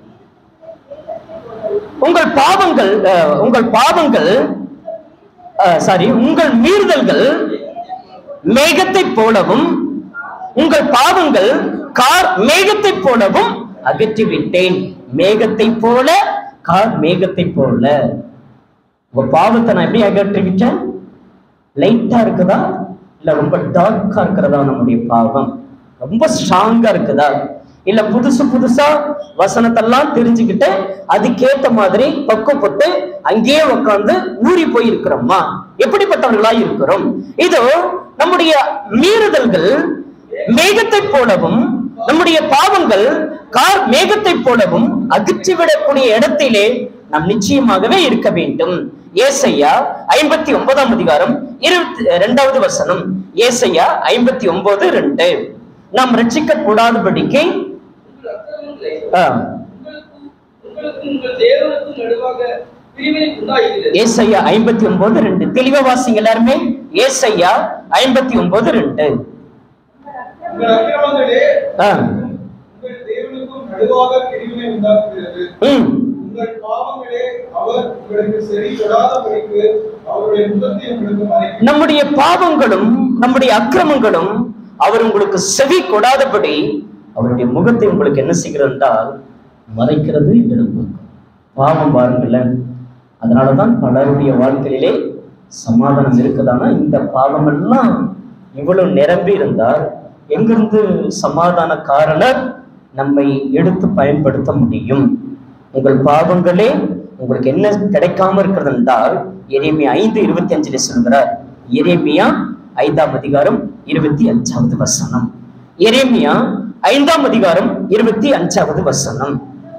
உங்கள் பாவங்கள் அஹ், உங்கள் பாவங்கள் சாரி உங்கள் மீறுதல்கள் மேகத்தை போலவும் உங்கள் பாவங்கள் கார் மேகத்தை போலவும் அகற்றி விட்டேன் மேகத்தை போல கார் மேகத்தை போல உங்க பாவத்தை நான் எப்படி அகற்றி விட்டேன் லைட்டா இருக்குதா இல்ல ரொம்ப டார்க்கா இருக்கிறதா நம்முடைய பாவம் ரொம்ப ஸ்ட்ராங்கா இருக்குதா இல்ல புதுசு புதுசா வசனத்தெல்லாம் தெரிஞ்சுக்கிட்டு அதுக்கேத்த மாதிரி பக்குவப்பட்டு அங்கேயே உட்கார்ந்து ஊறி போய் இருக்கிறோமா எப்படிப்பட்டவர்களா இருக்கிறோம் இதோ நம்முடைய மீறுதல்கள் மேகத்தை போலவும் நம்முடைய பாவங்கள் கார் மேகத்தை போலவும் அகற்றி விடக்கூடிய இடத்திலே நாம் நிச்சயமாகவே இருக்க வேண்டும் ஏசையா ஐம்பத்தி ஒன்பதாம் அதிகாரம் இருபத்தி இரண்டாவது வசனம் ஏசையா ஐம்பத்தி ஒன்பது ரெண்டு நாம் ரட்சிக்க கூடாதபடிக்கு உங்கள் அக்கிரமங்களை ஆ, உங்களுக்கும் உங்களுக்கும் உங்கள் தேவனுக்கும் நடுவாக பிரிவினை உண்டாகிறது ஏசையா ஐம்பத்தி ஒன்பது ரெண்டு தெளிவா வாசிங்க எல்லாருமே ஏசையா ஐம்பத்தி ஒன்பது ரெண்டு உங்கள் அக்கிரமங்களே ஆ, உங்கள் தேவனுக்கும் நடுவாக பிரிவினை உண்டாக்குகிறது ம், உங்கள் பாவங்களே அவர் உங்களுக்கு சரி தொடாதபடிக்கு அவருடைய முகத்தை உங்களுக்கு மறைக்கிறார் நம்முடைய பாவங்களும் நம்முடைய அக்கிரமங்களும் அவர் உங்களுக்கு செவி கொடாதபடி அவருடைய முகத்தை உங்களுக்கு என்ன செய்கிறது என்றால் மறைக்கிறது என்று நம்ம பாவம் பாருங்களேன் அதனாலதான் பலருடைய வாழ்க்கையிலே சமாதானம் இருக்குதானா இந்த பாவமெல்லாம் இவ்வளவு நிரம்பி இருந்தால் எங்கிருந்து சமாதான காரணர் நம்மை எடுத்து பயன்படுத்த முடியும் உங்கள் பாவங்களே உங்களுக்கு என்ன கிடைக்காம இருக்கிறது என்றால் எரேமியா ஐந்து இருபத்தி அஞ்சுல சொல்கிறார் எரேமியா ஐந்தாம் அதிகாரம் இருபத்தி அஞ்சாவது வசனம் எரேமியா ஐந்தாம் அதிகாரம் இருபத்தி அஞ்சாவது வசனம்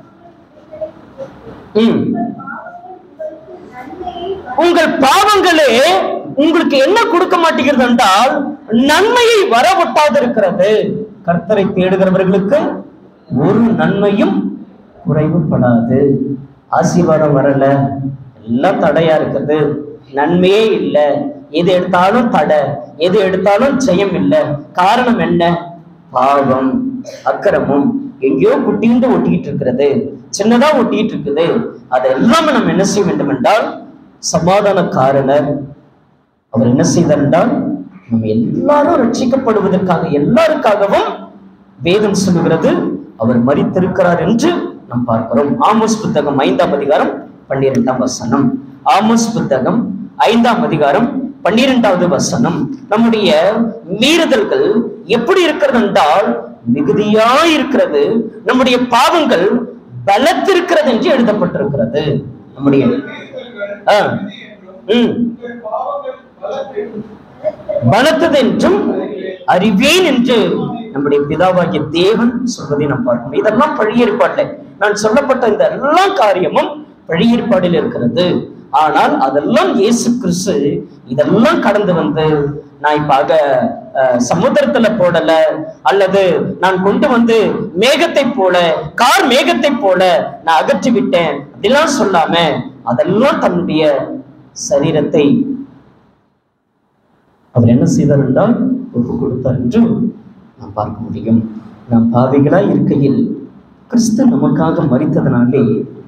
ம் உங்கள் பாவங்களே உங்களுக்கு என்ன கொடுக்க மாட்டேங்கிறது என்றால் நன்மையை வரவொட்டாது இருக்கிறது கர்த்தரை தேடுகிறவர்களுக்கு ஒரு நன்மையும் குறைவுபடாது ஆசீர்வாதம் வரல எல்லாம் தடையா இருக்குது நன்மையே இல்லை எது எடுத்தாலும் தடை எது எடுத்தாலும் ஜெயம் இல்லை காரணம் என்ன பாவம் அக்கிரமம் எங்கேயோ குட்டிந்து ஒட்டிக்கிட்டு இருக்கிறது சின்னதா ஒட்டிக்கிட்டு இருக்குது அதை எல்லாமே நம்ம என்ன செய்ய வேண்டும் என்றால் சமாதான காரணர் அவர் என்ன செய்தார் என்றால் நம்ம எல்லாரும் ரட்சிக்கப்படுவதற்காக எல்லாருக்காகவும் வேதம் சொல்லுகிறது அவர் மரித்திருக்கிறார் என்று நாம் பார்க்கிறோம் ஆமோஸ் புத்தகம் ஐந்தாம் அதிகாரம் பன்னிரெண்டாம் வசனம் ஆமோஸ் புத்தகம் ஐந்தாம் அதிகாரம் பன்னிரெண்டாவது வசனம் நம்முடைய மீறுதல்கள் எப்படி இருக்கிறது என்றால் மிகுதியாய் இருக்கிறது நம்முடைய பாவங்கள் பலத்திருக்கிறது என்று எழுதப்பட்டிருக்கிறது நம்முடைய ஆ. ம் உங்கள் பாவங்கள் பலத்தென்றும் பலத்தது என்றும் அறிவேன் என்று நம்முடைய பிதாவாகிய தேவன் சொல்வதை நாம் பார்க்கணும் இதெல்லாம் பழைய ஏற்பாட்டில் நான் சொல்லப்பட்ட இந்த எல்லா காரியமும் பழைய ஏற்பாடில் இருக்கிறது ஆனால் அதெல்லாம் இயேசு கிறிஸ்து இதெல்லாம் கடந்து வந்து நான் இப்ப ஆக அஹ், சமுத்திரத்துல போடல அல்லது நான் கொண்டு வந்து மேகத்தை போல கார் மேகத்தை போல நான் அகற்றி விட்டேன் அப்படிலாம் சொல்லாம அதெல்லாம் தன்னுடைய சரீரத்தை அவர் என்ன செய்தார் என்றால் ஒப்பு கொடுத்தார் என்று நாம் பார்க்க முடியும் நாம் பாவிகளாய் இருக்கையில் கிறிஸ்து நமக்காக மறித்ததனாலே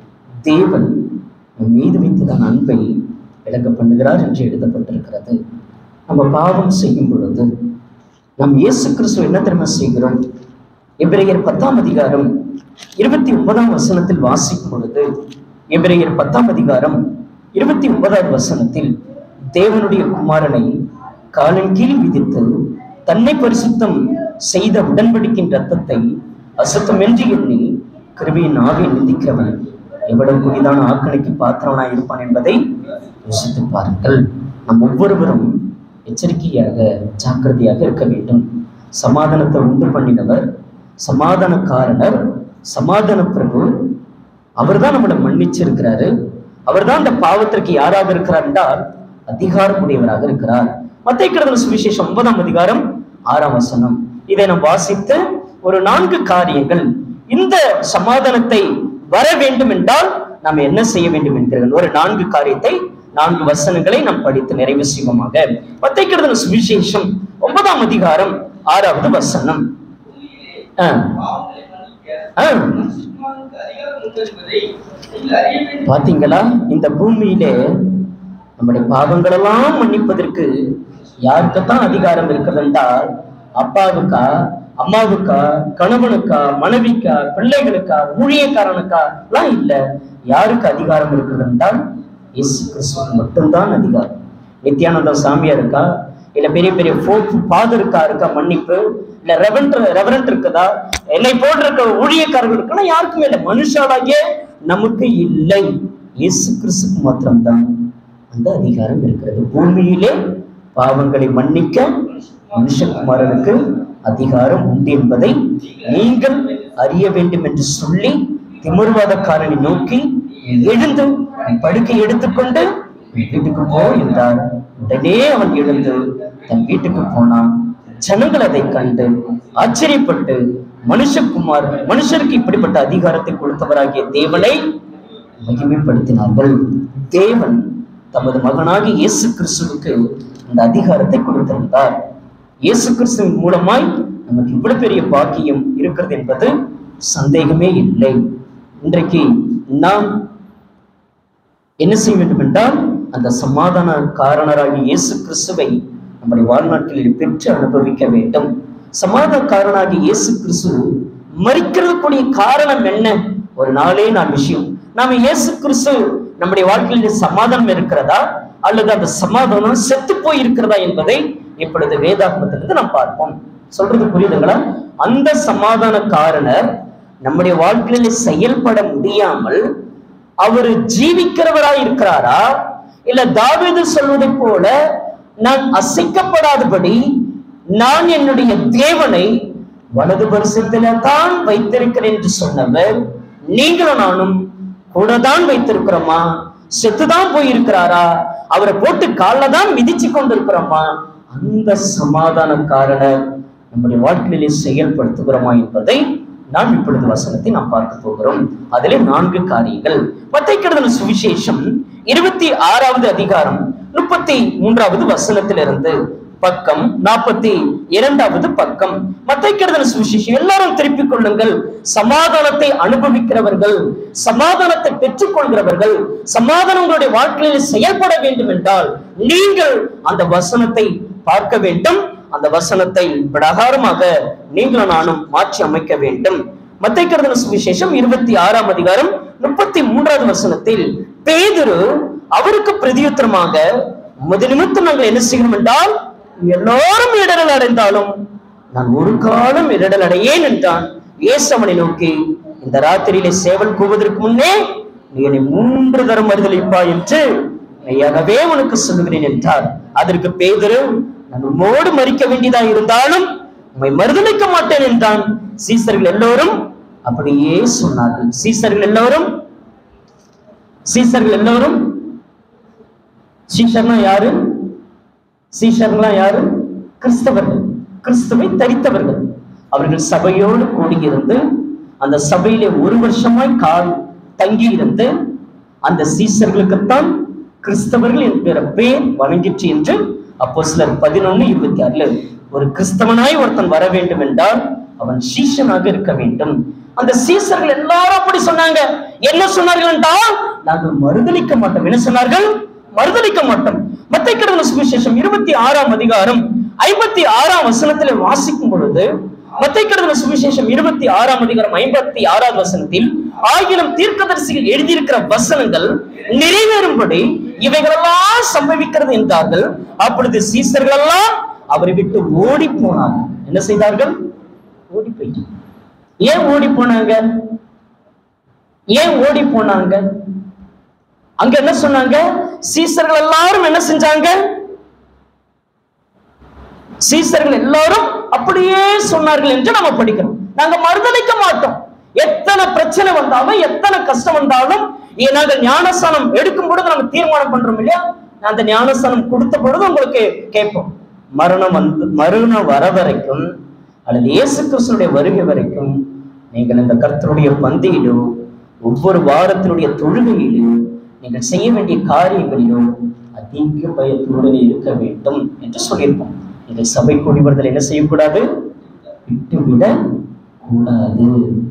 தேவன் நம் மீது வைத்ததன் அன்பை விளங்க பண்ணுகிறார் என்று எழுதப்பட்டிருக்கிறது நம்ம பாவம் செய்யும் பொழுது நாம் இயேசு கிறிஸ்து என்ன தெரியுமா செய்கிறோம் எபிரேயர் பத்தாம் அதிகாரம் இருபத்தி ஒன்பதாம் வசனத்தில் வாசிக்கும் பொழுது எபிரேயர் பத்தாம் அதிகாரம் இருபத்தி ஒன்பதாவது வசனத்தில் தேவனுடைய குமாரனை காலின் கீழ் விதித்து தன்னை பரிசுத்தம் செய்த உடன்படிக்கின் ரத்தத்தை அசுத்தமென்று எண்ணி கிருபியின் ஆவியை நிந்திக்கிறவன் எவ்வளவு புனிதான ஆக்கணைக்கு பாத்திரவனாய் இருப்பான் என்பதை யோசித்து பாருங்கள் நம் ஒவ்வொருவரும் எச்சரிக்கையாக ஜாக்கிரதையாக இருக்க வேண்டும் சமாதானத்தை உண்டு பண்ணினவர் சமாதானக்காரனர் சமாதான பிரபு அவர்தான் நம்மளை மன்னிச்சிருக்கிறாரு அவர்தான் அந்த பாவத்திற்கு யாராக இருக்கிறார் என்றால் அதிகாரமுடையவராக இருக்கிறார் மத்திய கிடந்த சுவிசேஷம் ஒன்பதாம் அதிகாரம் ஆறாம் வசனம் இதை நாம் வாசித்து ஒரு நான்கு காரியங்கள் இந்த சமாதானத்தை வர வேண்டும் என்றால் நாம் என்ன செய்ய வேண்டும் என்கிறீர்கள் ஒரு நான்கு காரியத்தை நான்கு வசனங்களை நாம் படித்து நிறைவு செய்வோமாக மத்திய கிடந்த சுவிசேஷம் ஒன்பதாம் அதிகாரம் ஆறாவது வசனம் பூமியிலே ஆ, பாவங்களை மன்னிக்க ஆ. மனுஷகுமாரனுக்கு அதிகாரம் உண்டு என்பதை நீங்கள் அறிய வேண்டும் பாத்தீங்களா இந்த பூமியிலே நம்முடைய பாவங்களெல்லாம் மன்னிப்பதற்கு யாருக்குத்தான் அதிகாரம் இருக்கிறது என்றால் அப்பாவுக்கா அம்மாவுக்கா கணவனுக்கா மனைவிக்கா பிள்ளைகளுக்கா ஊழியக்காரனுக்கா எல்லாம் இல்ல யாருக்கு அதிகாரம் இருக்கிறது என்றால் இயேசு கிறிஸ்துவுக்கு மட்டும்தான் அதிகாரம் நித்யானந்தம் சாமியா இருக்கா இல்ல பெரிய பெரிய ஃபாதருக்கா இருக்கா மன்னிப்பு இல்ல ரெவரண்ட் ரெவரண்ட் இருக்குதா என்னை போன்ற இருக்க ஊழியக்காரர்கள் இருக்குன்னா யாருக்குமே இல்லை மனுஷாலாகிய நமக்கு இல்லை இயேசு கிறிஸ்துக்கு மாத்திரம்தான் அந்த அதிகாரம் இருக்கிறது பூமியிலே பாவங்களை மன்னிக்க மனுஷகுமாரனுக்கு அதிகாரம் உண்டு என்பதை நீங்கள் அறிய வேண்டும் என்று சொல்லி திமிர்வாதக்காரனை நோக்கி "நீ எழுந்து உன் படுக்கை எடுத்துக்கொண்டு உன் வீட்டுக்கு போ என்றார் உடனே அவன் எழுந்து தன் வீட்டுக்கு போனான் ஜனங்கள் அதை கண்டு ஆச்சரியப்பட்டு மனுஷகுமார் மனுஷருக்கு இப்படிப்பட்ட அதிகாரத்தை கொடுத்தவராகிய தேவனை மகிமைப்படுத்தினார்கள் தேவன் தமது மகனாகிய இயேசு கிறிஸ்துவுக்கு அந்த அதிகாரத்தை கொடுத்திருந்தார் இயேசு கிறிஸ்துவின் மூலமாய் நமக்கு இவ்வளவு பெரிய பாக்கியம் இருக்கிறது என்பது சந்தேகமே இல்லை இன்றைக்கு நாம் என்ன செய்ய வேண்டும் என்றால் அந்த சமாதான காரணராகிய இயேசு கிறிஸ்துவை நம்முடைய வாழ்நாட்களில் பெற்று அனுபவிக்க வேண்டும் சமாதான காரணராகிய இயேசு கிறிஸ்து மறிக்கிறதுக்குரிய காரணம் என்ன ஒரு நாளே நான் விஷயம் நாம இயேசு கிறிஸ்து நம்முடைய வாழ்க்கையில் சமாதானம் இருக்கிறதா அல்லது அந்த சமாதானம் செத்து போய் இருக்கிறதா என்பதை இப்பொழுது வேதாகமத்திலிருந்து நாம் பார்ப்போம் சொல்றது புரியுதுங்களா அந்த சமாதான காரணர் நம்முடைய வாழ்க்கையில செயல்பட முடியாமல் அவர் ஜீவிக்கிறவராய் இருக்கிறாரா இல்ல தாவீது சொல்வதை போல நான் அசைக்கப்படாதபடி நான் என்னுடைய தேவனை வலது பரிசத்தில தான் வைத்திருக்கிறேன் என்று சொன்னவர் நீங்களும் நானும் கூட தான் வைத்திருக்கிறோமா செத்துதான் போயிருக்கிறாரா அவரை போட்டு கால்ல தான் மிதிச்சு கொண்டிருக்கிறோமா அந்த சமாதானக்காரனை நம்முடைய வாழ்க்கையிலே செயல்படுத்துகிறோமா என்பதை நாம் இப்பொழுது வசனத்தை நாம் பார்க்க போகிறோம் அதிலே நான்கு காரியங்கள் மத்தைக்கிடதல் சுவிசேஷம் இருபத்தி ஆறாவது அதிகாரம் முப்பத்தி மூன்றாவது வசனத்திலிருந்து பக்கம் நாற்பத்தி இரண்டாவது பக்கம் மத்தைக்கிடதல் சுவிசேஷம் எல்லாரும் திருப்பிக் கொள்ளுங்கள் சமாதானத்தை அனுபவிக்கிறவர்கள் சமாதானத்தை பெற்றுக் கொள்கிறவர்கள் சமாதானம் உங்களுடைய வாழ்க்கையில் செயல்பட வேண்டும் என்றால் நீங்கள் அந்த வசனத்தை பார்க்க வேண்டும் அந்த வசனத்தை பிரகாரமாக நீங்களும் நானும் மாற்றி அமைக்க வேண்டும் மத்தை கருதன சுவிசேஷம் இருபத்தி ஆறாம் அதிகாரம் முப்பத்தி மூன்றாவது வசனத்தில் பேதுரு அவருக்கு பிரதியுத்தரமாக உமது நிமித்தம் நாங்கள் என்ன செய்யணும் என்றால் எல்லாரும் இடரல் அடைந்தாலும் நான் ஒரு காலம் இடரல் அடையேன் என்றான் இயேசு அவனை நோக்கி இந்த ராத்திரியிலே சேவல் கூவதற்கு முன்னே நீ என்னை மூன்று தரம் மறுதளிப்பாய் என்று மெய்யாகவே உனக்கு சொல்லுகிறேன் என்றார் அதற்கு பேதுரு நான் உம்மோடு மறிக்க வேண்டியதா இருந்தாலும் உம்மை மறுதளிக்க மாட்டேன் என்றான் சீசர்கள் எல்லோரும் அப்படியே சொன்னார்கள் சீசர்கள் எல்லோரும் சீசர்கள் எல்லோரும் சீஷர்னா யாரு சீஷர்னா யாரு கிறிஸ்தவர்கள் கிறிஸ்துவை தரித்தவர்கள் அவர்கள் சபையோடு கூடியிருந்து அந்த சபையிலே ஒரு வருஷமாய் கால் தங்கி இருந்து அந்த சீசர்களுக்குத்தான் கிறிஸ்தவர்கள் என்கிற பேர் வணங்கிற்று என்று அப்போ சிலர் பதினொன்னு இருபத்தி ஆறுல ஒரு கிறிஸ்தவனாய் ஒருத்தன் வர வேண்டும் என்றால் அவன் சீஷனாக இருக்க வேண்டும் அந்த சீசர்கள் எல்லாரும் அப்படி சொன்னாங்க என்ன சொன்னார்கள் என்றால் நாங்கள் மறுதளிக்க மாட்டோம் என்ன சொன்னார்கள் மறுதளிக்க மாட்டோம் மத்திய கடவுள் சுவிசேஷம் இருபத்தி ஆறாம் அதிகாரம் ஐம்பத்தி ஆறாம் வசனத்தில் வாசிக்கும் பொழுது மத்திய கடவுள் சுவிசேஷம் இருபத்தி ஆறாம் அதிகாரம் ஐம்பத்தி ஆறாவது வசனத்தில் ஆயிரம் தீர்க்கதரிசிகள் எழுதியிருக்கிற வசனங்கள் நிறைவேறும்படி இவைகளெல்லாம் சம்பவிக்கிறது என்றார்கள் அப்பொழுது சீசர்கள் எல்லாம் அவரை விட்டு ஓடி போனார்கள் என்ன செய்தார்கள் ஓடி போயிட்டாங்க ஏன் ஓடி போனாங்க ஏன் ஓடி போனாங்க அங்க என்ன சொன்னாங்க சீசர்கள் எல்லாரும் என்ன செஞ்சாங்க சீசர்கள் எல்லாரும் அப்படியே சொன்னார்கள் என்று நம்ம படிக்கிறோம் நாங்க மறுதளிக்க மாட்டோம் எத்தனை பிரச்சனை வந்தாலும் எத்தனை கஷ்டம் வந்தாலும் ஏ, நாங்க ஞானஸ்தானம் எடுக்கும் பொழுது நாங்க தீர்மானம் பண்றோம் இல்லையா நான் அந்த ஞானஸ்தானம் கொடுத்த பொழுது உங்களுக்கு கேட்போம் மரணம் வந்து மரணம் வர வரைக்கும் அல்லது இயேசு கிறிஸ்துடைய வருகை வரைக்கும் நீங்கள் இந்த கர்த்தருடைய பந்தியிலோ ஒவ்வொரு வாரத்தினுடைய தொழுகையிலோ நீங்கள் செய்ய வேண்டிய காரியங்களிலும் அதிக பயத்துடன் இருக்க வேண்டும் என்று சொல்லியிருப்போம் நீங்கள் சபை கூடி வருதல் என்ன செய்யக்கூடாது விட்டுவிட கூடாது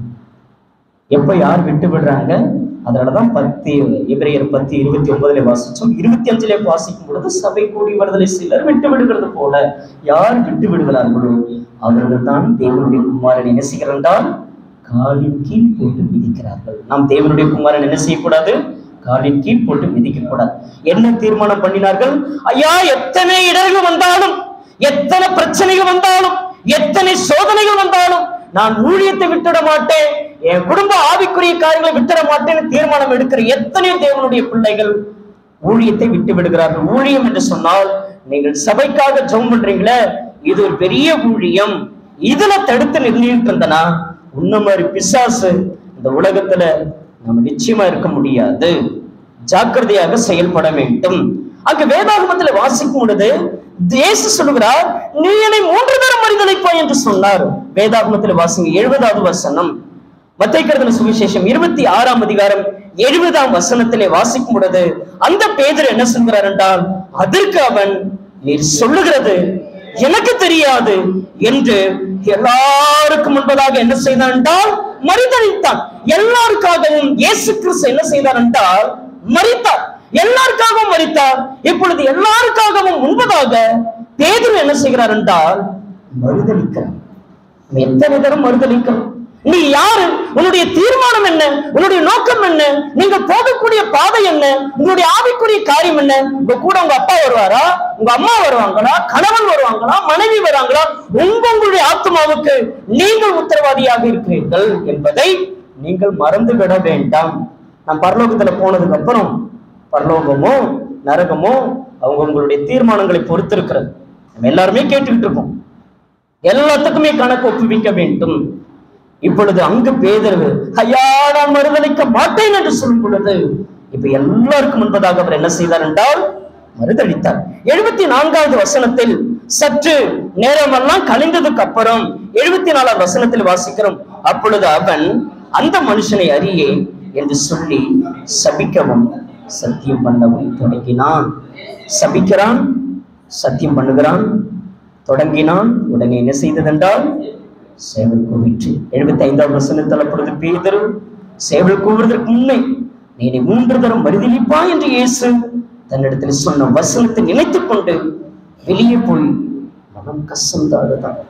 எப்ப யார் விட்டு விடுறாங்க அதனாலதான் பத்து எபிரேயர் பத்து இருபத்தி ஒன்பதுல வாசிச்சோம் இருபத்தி அஞ்சுல வாசிக்கும் பொழுது சபை கூடி வருதலை சிலர் விட்டு விடுகிறது போல யார் விட்டு விடுகிறார்களோ அவர்கள் தான் தேவனுடைய குமாரன் என்ன செய்கிறார்கள் காலின் கீழ் போட்டு மிதிக்கிறார்கள் நாம் தேவனுடைய குமாரன் என்ன செய்யக்கூடாது காலின் கீழ் போட்டு மிதிக்க கூடாது என்ன தீர்மானம் பண்ணினார்கள் ஐயா எத்தனை இடர்கள் வந்தாலும் எத்தனை பிரச்சனைகள் வந்தாலும் எத்தனை சோதனைகள் வந்தாலும் நான் ஊழியத்தை விட்டுட மாட்டேன் என் குடும்ப ஆவிக்குரிய காரியங்களை விட்டுட மாட்டேன்னு தீர்மானம் எடுக்கிற எத்தனையோ தேவனுடைய பிள்ளைகள் ஊழியத்தை விட்டு விடுகிறார்கள் ஊழியம் என்று சொன்னால் நீங்கள் சபைக்காக ஜெபம் பண்றீங்களே இது ஒரு பெரிய ஊழியம் இதுல தடுத்து நிறுத்திட்டு இருந்தனா உன்ன மாதிரி பிசாசு இந்த உலகத்துல நம்ம நிச்சயமா இருக்க முடியாது ஜாக்கிரதையாக செயல்பட வேண்டும் அங்கு வேதாகமத்துல வாசிக்கும் பொழுது தேசு சொல்லுகிறார் நீ என்னை மூன்று தரம் மறிதலைப்பாய் என்று சொன்னார் வேதாகமத்தில் வாசிங்க எழுபதாவது வசனம் மத்தைக்கருதன சுவிசேஷம் இருபத்தி ஆறாம் அதிகாரம் எழுபதாம் வசனத்திலே வாசிக்கும் பொழுது அந்த பேதர் என்ன சொல்கிறார் என்றால் அதற்கு அவன் நீர் சொல்லுகிறது எனக்கு தெரியாது என்று எல்லாருக்கும் முன்பதாக என்ன செய்தான் என்றால் மறிதளித்தான் எல்லாருக்காகவும் இயேசு கிறிஸ்து என்ன செய்தார் என்றால் மறித்தார் எல்லாருக்காகவும் மறித்தார் இப்பொழுது எல்லாருக்காகவும் முன்பதாக பேதுரு என்ன செய்கிறார் என்றால் மறுதளிக்கிறார் நம்ம எத்தனை தரம் மறுதளிக்கிறோம் நீ யாரு உன்னுடைய தீர்மானம் என்ன உன்னுடைய நோக்கம் என்ன நீங்க போகக்கூடிய பாதை என்ன உங்களுடைய ஆவிக்குரிய காரியம் என்ன உங்க கூட உங்க அப்பா வருவாரா உங்க அம்மா வருவாங்களா கணவன் வருவாங்களா மனைவி வருவாங்களா உங்க உங்களுடைய ஆத்மாவுக்கு நீங்கள் உத்தரவாதியாக இருக்கிறீர்கள் என்பதை நீங்கள் மறந்து விட வேண்டாம் நான் பரலோகத்துல போனதுக்கு அப்புறம் பரலோகமோ நரகமோ அவங்க உங்களுடைய தீர்மானங்களை பொறுத்து இருக்கிறது நம்ம எல்லாருமே கேட்டுக்கிட்டு இருக்கோம் எல்லாத்துக்குமே கணக்கு ஒப்புவிக்க வேண்டும் இப்பொழுது அங்கு பேதர் ஐயா நான் மறுதளிக்க மாட்டேன் என்று சொல்லும் பொழுது இப்ப எல்லாருக்கும் முன்பதாக அவர் என்ன செய்தார் என்றால் மறுதளித்தார் எழுபத்தி நான்காவது வசனத்தில் சற்று நேரமெல்லாம் கழிந்ததுக்கு அப்புறம் எழுபத்தி நாலாவது வசனத்தில் வாசிக்கிறோம் அப்பொழுது அவன் அந்த மனுஷனை அறியே என்று சொல்லி சபிக்கவும் சத்தியம் பண்ணவும் தொடங்கினான் சபிக்கிறான் சத்தியம் பண்ணுகிறான் தொடங்கினான் உடனே என்ன செய்ததென்றால் சேவல் கூவிற்று எழுபத்தி ஐந்தாவது வசனத்தில் அப்பொழுது பேதரு சேவல் கூவுவதற்கு முன்னே நீ என்னை மூன்று தரம் மறுதளிப்பா என்று இயேசு தன்னிடத்தில் சொன்ன வசனத்தை நினைத்துக் கொண்டு வெளியே போய் மனம் கசந்தாடுதான்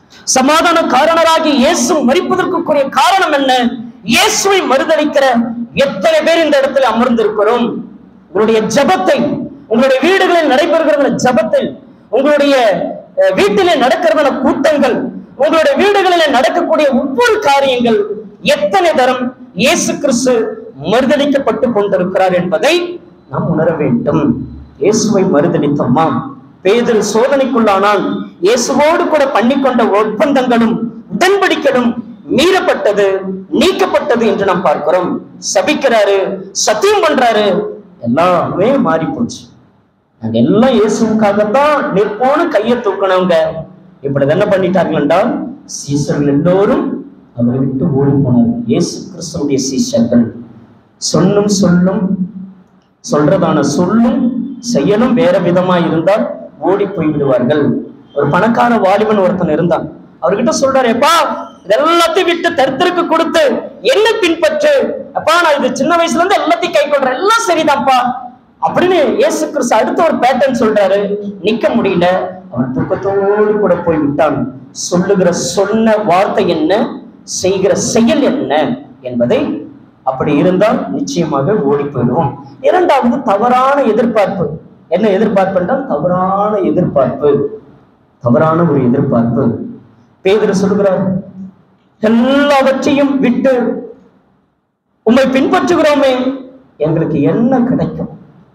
சமாதான காரணராகி இயேசு மறிப்பதற்குரிய காரணம் என்ன இயேசுவை மறுதளிக்கிற எத்தனை பேர் இந்த இடத்துல அமர்ந்திருக்கிறோம் உங்களுடைய ஜபத்தை உங்களுடைய வீடுகளில் நடைபெறுகிற ஜபத்தில் உங்களுடைய அஹ், வீட்டிலே நடக்கிற கூட்டங்கள் உங்களுடைய வீடுகளிலே நடக்கக்கூடிய ஒவ்வொரு காரியங்கள் எத்தனை தரம் இயேசு கிறிஸ்து மறுதளிக்கப்பட்டு கொண்டிருக்கிறார் என்பதை நாம் உணர வேண்டும் இயேசுவை மறுதளித்தோமா பேதல் சோதனைக்குள்ளானால் இயேசுவோடு கூட பண்ணிக்கொண்ட ஒப்பந்தங்களும் உடன்படிக்கைகளும் மீறப்பட்டது நீக்கப்பட்டது என்று நாம் பார்க்கிறோம் சபிக்கிறாரு சத்தியம் பண்றாரு எல்லாமே மாறி போச்சு நாங்க எல்லாம் இயேசுக்காகத்தான் நிற்போன்னு கையை தூக்கினவங்க இப்படி என்ன பண்ணிட்டார்கள் என்றால் சீசர்கள் எல்லோரும் அவரை விட்டு ஓடி போனார்கள் இயேசு கிறிஸ்துடைய சீசர்கள் சொல்லும் சொல்லும் சொல்றதான சொல்லும் செயலும் வேற விதமா இருந்தால் ஓடி போய் விடுவார்கள் ஒரு பணக்கார வாலிபன் ஒருத்தன் இருந்தான் அவர்கிட்ட சொல்றாரு எப்பா இதெல்லாத்தையும் விட்டு தரித்திற்கு கொடுத்து என்ன பின்பற்று அப்பா நான் இது சின்ன வயசுல இருந்து எல்லாத்தையும் கை கொள்றேன் எல்லாம் சரிதான்ப்பா அப்படின்னு இயேசு கிறிஸ்து அடுத்த ஒரு பேட்டர்ன் சொல்றாரு நிக்க முடியல அவன் துக்கத்தோடு கூட போய் விட்டான் சொல்லுகிற சொன்ன வார்த்தை என்ன செய்கிற செயல் என்ன என்பதை அப்படி இருந்தால் நிச்சயமாக ஓடி போயிடுவோம் இரண்டாவது தவறான எதிர்பார்ப்பு என்ன எதிர்பார்ப்பு என்றால் தவறான எதிர்பார்ப்பு தவறான ஒரு எதிர்பார்ப்பு பேதர் சொல்கிறார் எல்லாவற்றையும் விட்டு உம்மை பின்பற்றுகிறோமே எங்களுக்கு என்ன கிடைக்கும்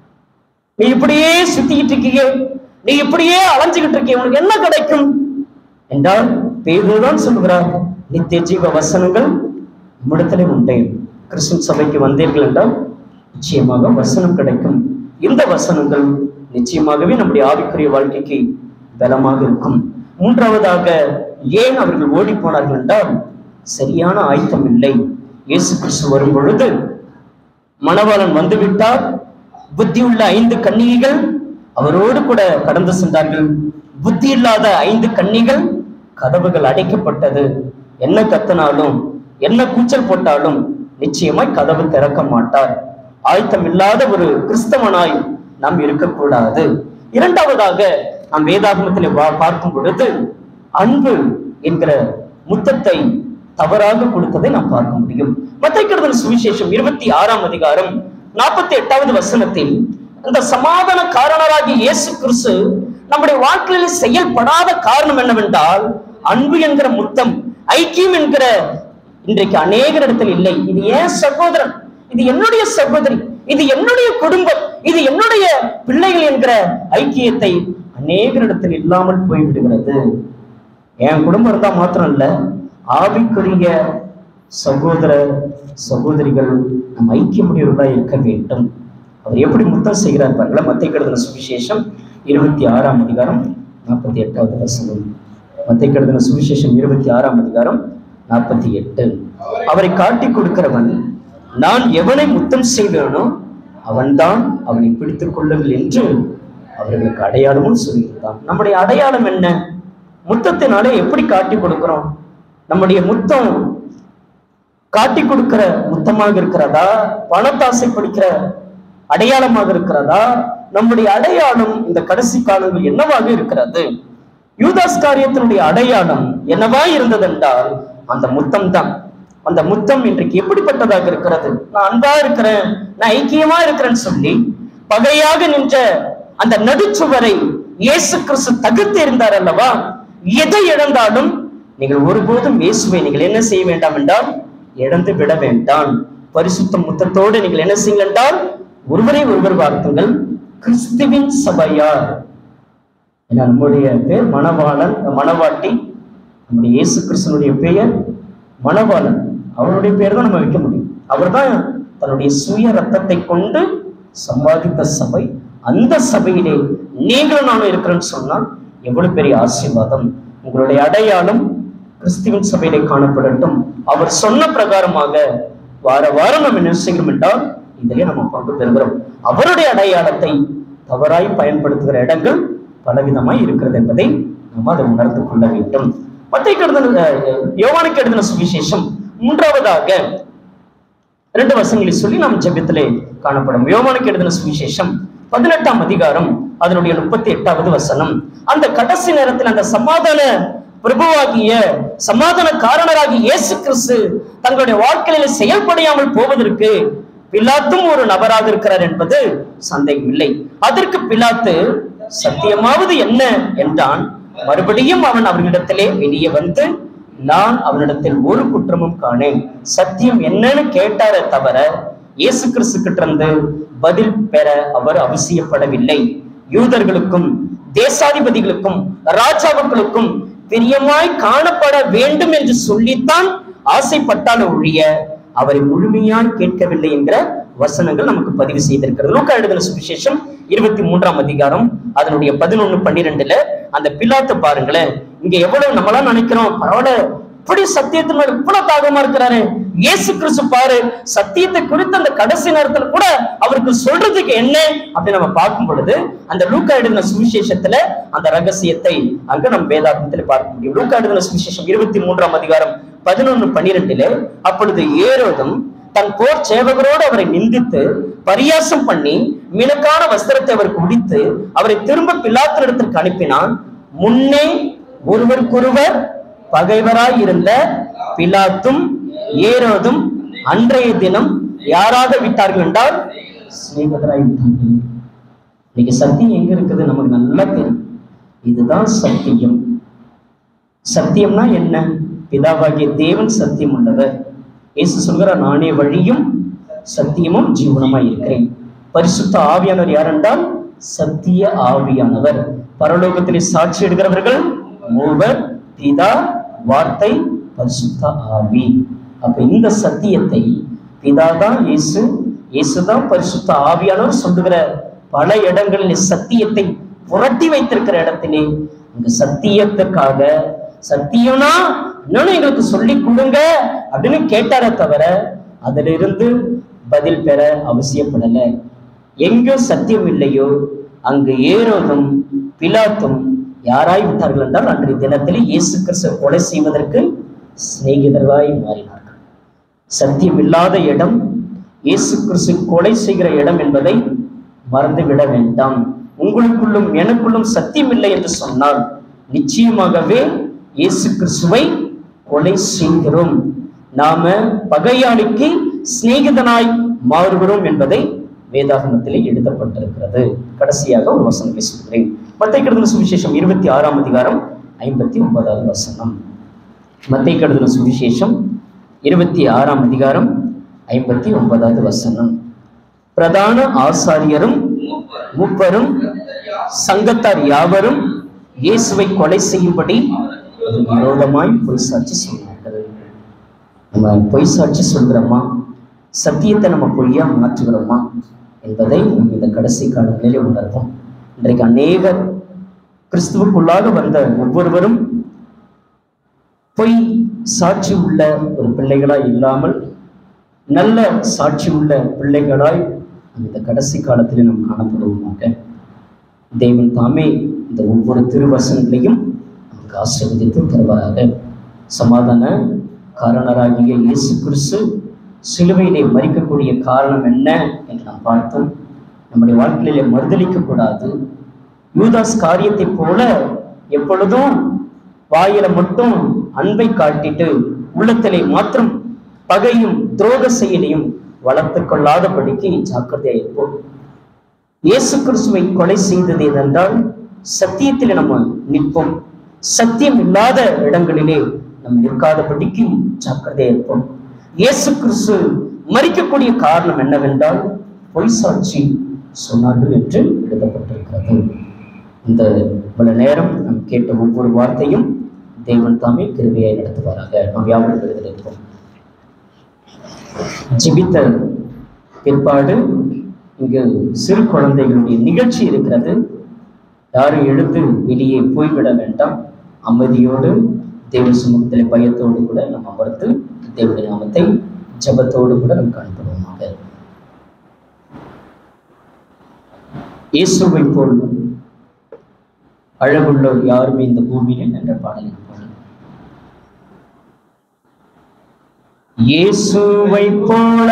நீ இப்படியே சுத்திக்கிட்டு இருக்கீங்க நீ இப்படியே அலைஞ்சுகிட்டு இருக்கீங்க உனக்கு என்ன கிடைக்கும் என்றால் பேதுதான் சொல்கிறார் நித்திய ஜீவ வசனங்கள் நம்மிடத்திலே உண்டே கிறிஸ்துவ சபைக்கு வந்தீர்கள் என்றால் நிச்சயமாக வசனம் கிடைக்கும் இந்த வசனங்கள் நிச்சயமாகவே நம்முடைய ஆவிக்குரிய வாழ்க்கைக்கு பலமாக இருக்கும் மூன்றாவதாக ஏன் அவர்கள் ஓடி போனார்கள் என்றால் சரியான ஆயத்தம் இல்லை இயேசு கிறிஸ்து வரும் பொழுது மணவாளன் வந்துவிட்டார் புத்தியுள்ள ஐந்து கன்னிகைகள் அவரோடு கூட கடந்து சென்றார்கள் புத்தி இல்லாத ஐந்து கன்னிகள் கதவுகள் அடைக்கப்பட்டது என்ன கத்தினாலும் என்ன கூச்சல் போட்டாலும் நிச்சயமாய் கதவு திறக்க மாட்டார் ஆயத்தம் இல்லாத ஒரு கிறிஸ்தவனாய் நாம் இருக்கக்கூடாது இரண்டாவதாக நாம் வேதாகமத்தில் வா- பார்க்கும் பொழுது அன்பு என்கிற முத்தத்தை தவறாக கொடுத்ததை நாம் பார்க்க முடியும் மத்திய சுவிசேஷம் இருபத்தி ஆறாம் அதிகாரம் நாற்பத்தி எட்டாவது வசனத்தில் அந்த சமாதான காரணராகிய இயேசு கிறிஸ்து நம்முடைய வாழ்க்கையில் செயல்படாத காரணம் என்னவென்றால் அன்பு என்கிற முத்தம் ஐக்கியம் என்கிற இன்றைக்கு அநேகர் இடத்தில் இல்லை இது ஏன் சகோதரன் இது என்னுடைய சகோதரி இது என்னுடைய குடும்பம் இது என்னுடைய பிள்ளைகள் என்கிற ஐக்கியத்தை அநேகரிடத்தில் இல்லாமல் போய்விடுகிறது என் குடும்பம் இருந்தா மாத்திரம் இல்ல ஆவிக்குரிய சகோதர சகோதரிகள் நம் ஐக்கியமுடையவர்களாக இருக்க வேண்டும் அவர் எப்படி முத்தம் செய்கிறார் பாருங்களா மத்திய கெடுதல சுவிசேஷம் இருபத்தி ஆறாம் அதிகாரம் நாற்பத்தி எட்டாவது வசனம் மத்திய கெடுதல சுவிசேஷம் இருபத்தி ஆறாம் அதிகாரம் நாற்பத்தி எட்டு அவரை காட்டி கொடுக்கிறவன் நான் எவனை முத்தம் செய்வேனோ அவன்தான் அவனை பிடித்துக் கொள்ளுங்கள் என்று அவர்களுக்கு அடையாளமும் சொல்லியிருந்தான் நம்முடைய அடையாளம் என்ன முத்தத்தினாலே எப்படி காட்டி கொடுக்கிறோம் நம்முடைய முத்தம் காட்டி கொடுக்கிற முத்தமாக இருக்கிறதா பணத்தாசை பிடிக்கிற அடையாளமாக இருக்கிறதா நம்முடைய அடையாளம் இந்த கடைசி காலங்கள் என்னவாக இருக்கிறது யூதாஸ் காரியத்தினுடைய அடையாளம் என்னவா இருந்ததென்றால் அந்த முத்தம் தான் அந்த முத்தம் இன்றைக்கு எப்படிப்பட்டதாக இருக்கிறது நான் அன்பா இருக்கிறேன் நான் ஐக்கியமா இருக்கிறேன்னு சொல்லி பகையாக நின்ற அந்த நடுச்சுவரை இயேசு கிறிஸ்து தகுத்து இருந்தார் அல்லவா எதை இழந்தாலும் நீங்கள் ஒருபோதும் இயேசுவை நீங்கள் என்ன செய்ய வேண்டாம் என்றால் இழந்து விட வேண்டாம் பரிசுத்த முத்தத்தோடு நீங்கள் என்ன செய்யுங்கள் என்றால் ஒருவரை ஒருவர் வாழ்த்துங்கள் கிறிஸ்துவின் சபையார் ஏன்னா நம்முடைய பேர் மணவாளன் மணவாட்டி நம்முடைய இயேசு கிறிஸ்தனுடைய பெயர் மணவாளன் அவருடைய பெயர் தான் நம்ம வைக்க முடியும் அவர்தான் தன்னுடைய சுய ரத்தத்தை கொண்டு சம்பாதித்த சபை அந்த சபையிலே நீங்களும் நானும் இருக்கிறேன்னு சொன்னா எவ்வளவு பெரிய ஆசீர்வாதம் உங்களுடைய அடையாளம் கிறிஸ்துவின் சபையிலே காணப்படட்டும் அவர் சொன்ன பிரகாரமாக வார வாரம் நம்ம என்ன செய்கிறோம் என்றால் இதிலே நம்ம பங்கு பெறுகிறோம் அவருடைய அடையாளத்தை தவறாய் பயன்படுத்துகிற இடங்கள் பலவிதமாய் இருக்கிறது என்பதை நம்ம அதை உணர்ந்து கொள்ள வேண்டும் மத்திய கெடுதல் யோவானுக்கு எழுதின சுவிசேஷம் மூன்றாவதாக இரண்டு வசங்களை சொல்லி நாம் ஜெபத்திலே காணப்படும் யோவானுக்கு எழுதின சுவிசேஷம் பதினெட்டாம் அதிகாரம் அதனுடைய முப்பத்தி எட்டாவது வசனம் அந்த கடைசி நேரத்தில் அந்த சமாதான பிரபுவாகிய சமாதான காரணராகிய இயேசு கிறிஸ்து தங்களுடைய வாழ்க்கையில செயல்படையாமல் போவதற்கு பிலாத்தும் ஒரு நபராக இருக்கிறார் என்பது சந்தேகம் இல்லை அதற்கு பிலாத்து சத்தியமாவது என்ன என்றான் மறுபடியும் அவன் அவர்களிடத்திலே வெளியே வந்து நான் அவனிடத்தில் ஒரு குற்றமும் காணேன் சத்தியம் என்னன்னு கேட்டாரே தவிர இயேசு கிறிஸ்து கிட்ட இருந்து பதில் பெற அவர் அவசியப்படவில்லை யூதர்களுக்கும் தேசாதிபதிகளுக்கும் ராஜாவுக்களுக்கும் பிரியமாய் காணப்பட வேண்டும் என்று சொல்லித்தான் ஆசைப்பட்டால் ஒழிய அவரை முழுமையாய் கேட்கவில்லை என்கிற வசனங்கள் நமக்கு பதிவு செய்திருக்கிறது லூக்கா எழுதின சுவிசேஷம் இருபத்தி மூன்றாம் அதிகாரம் அதனுடைய பதினொன்னு பன்னிரெண்டுல அந்த பிலாத்து பாருங்களேன் இங்க எவ்வளவு நம்மளா நினைக்கிறோம் பரவாயில்ல இப்படி சத்தியத்தின் மேல இவ்வளவு தாகமா இருக்கிறாரு இயேசு கிறிஸ்து பாரு சத்தியத்தை குறித்து அந்த கடைசி நேரத்துல கூட அவருக்கு சொல்றதுக்கு என்ன அப்படின்னு நம்ம பார்க்கும் பொழுது அந்த லூக்கா எழுதின சுவிசேஷத்துல அந்த ரகசியத்தை அங்க நம்ம வேதாகமத்தில் பார்க்க முடியும் லூக்கா எழுதின சுவிசேஷம் இருபத்தி மூன்றாம் அதிகாரம் பதினொன்னு பன்னிரெண்டுல அப்பொழுது ஏரோதும் தன் போர் சேவகரோடு அவரை நிந்தித்து பரியாசம் பண்ணி மினுக்கான வஸ்திரத்தை அவருக்கு உடித்து அவரை திரும்ப பிலாத்தினிடத்திற்கு அனுப்பினான் முன்னே ஒருவருக்கொருவர் பகைவராய் இருந்த பிலாத்தும் ஏரோதும் அன்றைய தினம் யாராக விட்டார்கள் என்றால் சிநேகிதராய் விட்டார்கள் இன்னைக்கு சத்தியம் எங்க இருக்குது நமக்கு நல்லா தெரியும் இதுதான் சத்தியம் சத்தியம்னா என்ன பிதாவாகிய தேவன் சத்தியம் உள்ளவர் இயேசு சொல்கிறார் நானே வழியும் சத்தியமும் ஜீவனமாய் இருக்கிறேன் பரிசுத்த ஆவியானவர் யார் என்றால் சத்திய ஆவியானவர் பரலோகத்திலே சாட்சி எடுக்கிறவர்கள் மூவர் பிதா வார்த்தை பரிசுத்த ஆவி அப்ப இந்த சத்தியத்தை பிதா தான் இயேசு இயேசுதான் பரிசுத்த ஆவியானவர் சொல்லுகிற பல இடங்களில் சத்தியத்தை புரட்டி வைத்திருக்கிற இடத்திலே இந்த சத்தியத்துக்காக சத்தியம்னா இன்னொன்னு எங்களுக்கு சொல்லி கொடுங்க அப்படின்னு கேட்டாரே தவிர அதிலிருந்து பதில் பெற அவசியப்படல எங்கோ சத்தியம் இல்லையோ அங்கு ஏரோதும் பிலாத்தும் யாராய் விட்டார்கள் என்றால் அன்றைய தினத்தில் இயேசு கிறிஸ்து கொலை செய்வதற்கு சிநேகிதர்களாய் மாறினார்கள் சத்தியம் இல்லாத இடம் இயேசு கிறிஸ்து கொலை செய்கிற இடம் என்பதை மறந்துவிட வேண்டாம் உங்களுக்குள்ளும் எனக்குள்ளும் சத்தியம் இல்லை என்று சொன்னால் நிச்சயமாகவே இயேசு கிறிஸ்துவை கொலை செய்கிறோம் நாம பகையாளிக்கு சிநேகிதனாய் மாறுகிறோம் என்பதை வேதாகமத்திலே எழுதப்பட்டிருக்கிறது கடைசியாக ஒரு வசனம் பேசுகிறேன் மத்திய கெடுதல் சுவிசேஷம் இருபத்தி ஆறாம் அதிகாரம் ஐம்பத்தி ஒன்பதாவது வசனம் மத்திய கெடுதல் சுவிசேஷம் இருபத்தி ஆறாம் அதிகாரம் ஐம்பத்தி ஒன்பதாவது வசனம் பிரதான ஆசாரியரும் மூப்பரும் சங்கத்தார் யாவரும் இயேசுவை கொலை செய்யும்படி அதற்கு விரோதமாய் பொய் சாட்சி சொன்னார்கள் நம்ம பொய் சாட்சி சொல்கிறோமா சத்தியத்தை நம்ம பொய்யா மாற்றுகிறோமா என்பதை நம்ம இந்த கடைசி காலங்களிலே உணர்வோம் இன்றைக்கு அநேகர் கிறிஸ்துவுக்குள்ளாக வந்த ஒவ்வொருவரும் பொய் சாட்சி உள்ள ஒரு பிள்ளைகளாய் இல்லாமல் நல்ல சாட்சி உள்ள பிள்ளைகளாய் இந்த கடைசி காலத்திலே நாம் காணப்படுவோமாக தேவன் தாமே இந்த ஒவ்வொரு திருவசனங்களையும் நமக்கு ஆசீர்வதித்து தருவாராக சமாதான காரணராகிய இயேசு கிறிஸ்து சிலுவையிலே மறிக்கக்கூடிய காரணம் என்ன என்று நாம் பார்த்தோம் நம்முடைய வாழ்க்கையிலே மறுதளிக்க கூடாது யூதாஸ் காரியத்தைப் போல எப்பொழுதும் வாயில மட்டும் அன்பை காட்டிட்டு உள்ளத்திலே மாத்திரம் பகையும் துரோக செயலையும் வளர்த்துக் கொள்ளாதபடிக்கு ஜாக்கிரதையா இருப்போம் இயேசு கிறிஸ்துவை கொலை செய்தது ஏனென்றால் சத்தியத்தில் நம்ம நிற்போம் சத்தியம் இல்லாத இடங்களிலே நம்ம நிற்காதபடிக்கு ஜாக்கிரதையா இருப்போம் இயேசு கிறிஸ்து மறிக்கக்கூடிய காரணம் என்னவென்றால் பொய் சாட்சி சொன்னார்கள் என்று எழுதப்பட்டிருக்கிறது இந்த இவ்வளவு நேரம் நாம் கேட்ட ஒவ்வொரு வார்த்தையும் தேவன் தாமே கிருபையாய் நடத்துவாராக நாம் யாவரும் எழுதியிருப்போம் ஜிபித்த பிற்பாடு இங்கு சிறு குழந்தைகளுடைய நிகழ்ச்சி இருக்கிறது யாரும் எழுந்து வெளியே போய்விட வேண்டாம் அமைதியோடு தேவ சமூகத்தில் பயத்தோடு கூட நாம் அமர்ந்து தேவனுடைய நாமத்தை ஜபத்தோடு கூட நாம் காணப்படுவோமாக இயேசுவை போல் அழகுள்ளோர் யாருமே இந்த பூமியில் என்ற பாடலில் பாடல் இயேசுவை போல்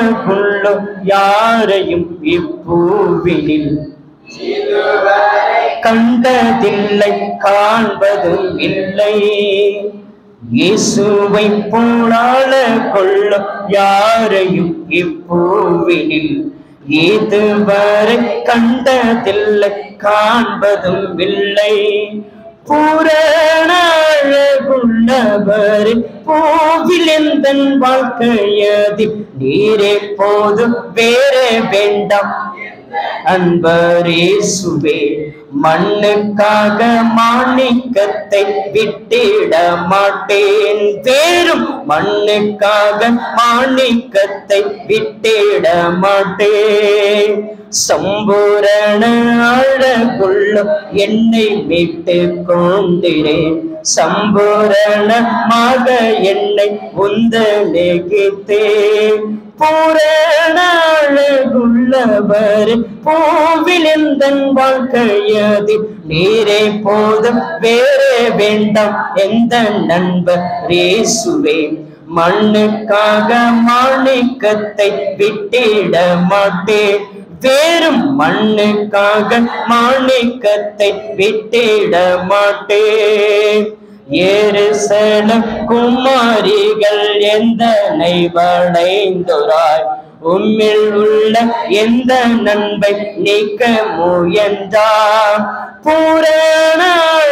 அழகுள்ளோர் யாரையும் இப்பூவிலில் இதுவரை கண்டதில்லை காண்பதும் இல்லை இயேசுவை போலாள கொள்ள யாரையும் இப்பூவினில் இதுவரை கண்டதில்லை காண்பதும் இல்லை பூரண அழகுள்ளவர் பூவில் எந்த வாழ்க்கையதி நீரே போதும் வேறே வேண்டாம் அன்பரேசுவே மண்ணுக்காக மாணிக்கத்தை விட்டிட மாட்டேன் வேறும் மண்ணுக்காக மாணிக்கத்தை விட்டிட மாட்டேன் சம்பூரண அழகுள்ள என்னை மீட்டு கொண்டினேன் சம்பூரணமாக என்னை உந்தனகித்தேன் பூரண அழகுள்ளவர் பூவிலிந்தன் வாழ்க்கையது நீரே போதும் வேறே வேண்டாம் எந்த நண்பர் ரேசுவே மண்ணுக்காக மாணிக்கத்தை விட்டிட மாட்டேன் வேறும் மண்ணுக்காக மாணிக்கத்தை விட்டிட மாட்டேன் ஏறுசலம் குமாரிகள் எந்தனை வளைந்துராய் உம்மில் உள்ள எந்த நண்பை நீக்க முயன்றார் பூரண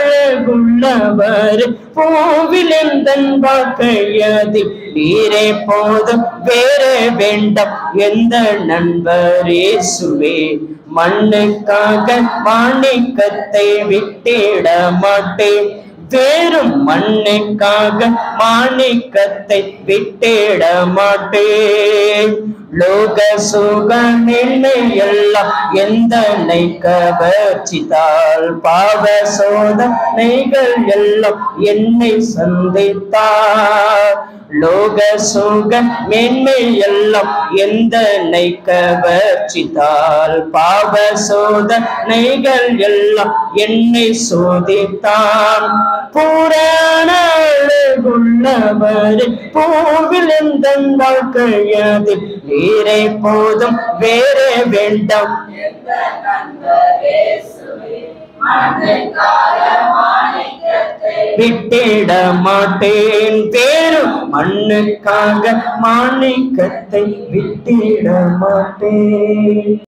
அழகுள்ளவர் பூவில் எந்த வாழ்க்கையது நீரே போதும் வேறே வேண்டாம் எந்த நண்பர் இயேசுவே மண்ணுக்காக மாணிக்கத்தை விட்டிட மாட்டேன் வேறும் மண்ணுக்காக மாணிக்கத்தை விட்டிட மாட்டேன் லோக சுக எல்லாம் எந்தனை கவர்ச்சித்தால் பாவ சோதனைகள் எல்லாம் என்னை சந்தித்தார் லோக சுக மேன்மை எல்லாம் எந்தனை கவர்ச்சித்தால் பாவ சோதனைகள் எல்லாம் என்னை சோதித்தான் பூரண அழகுள்ளவர் பூவில் எந்த வாழ்க்கையது நீரை போதும் வேறே வேண்டாம் விட்டிட மாட்டேன் பேரும் மண்ணுக்காக மாணிக்கத்தை விட்டிட மாட்டேன்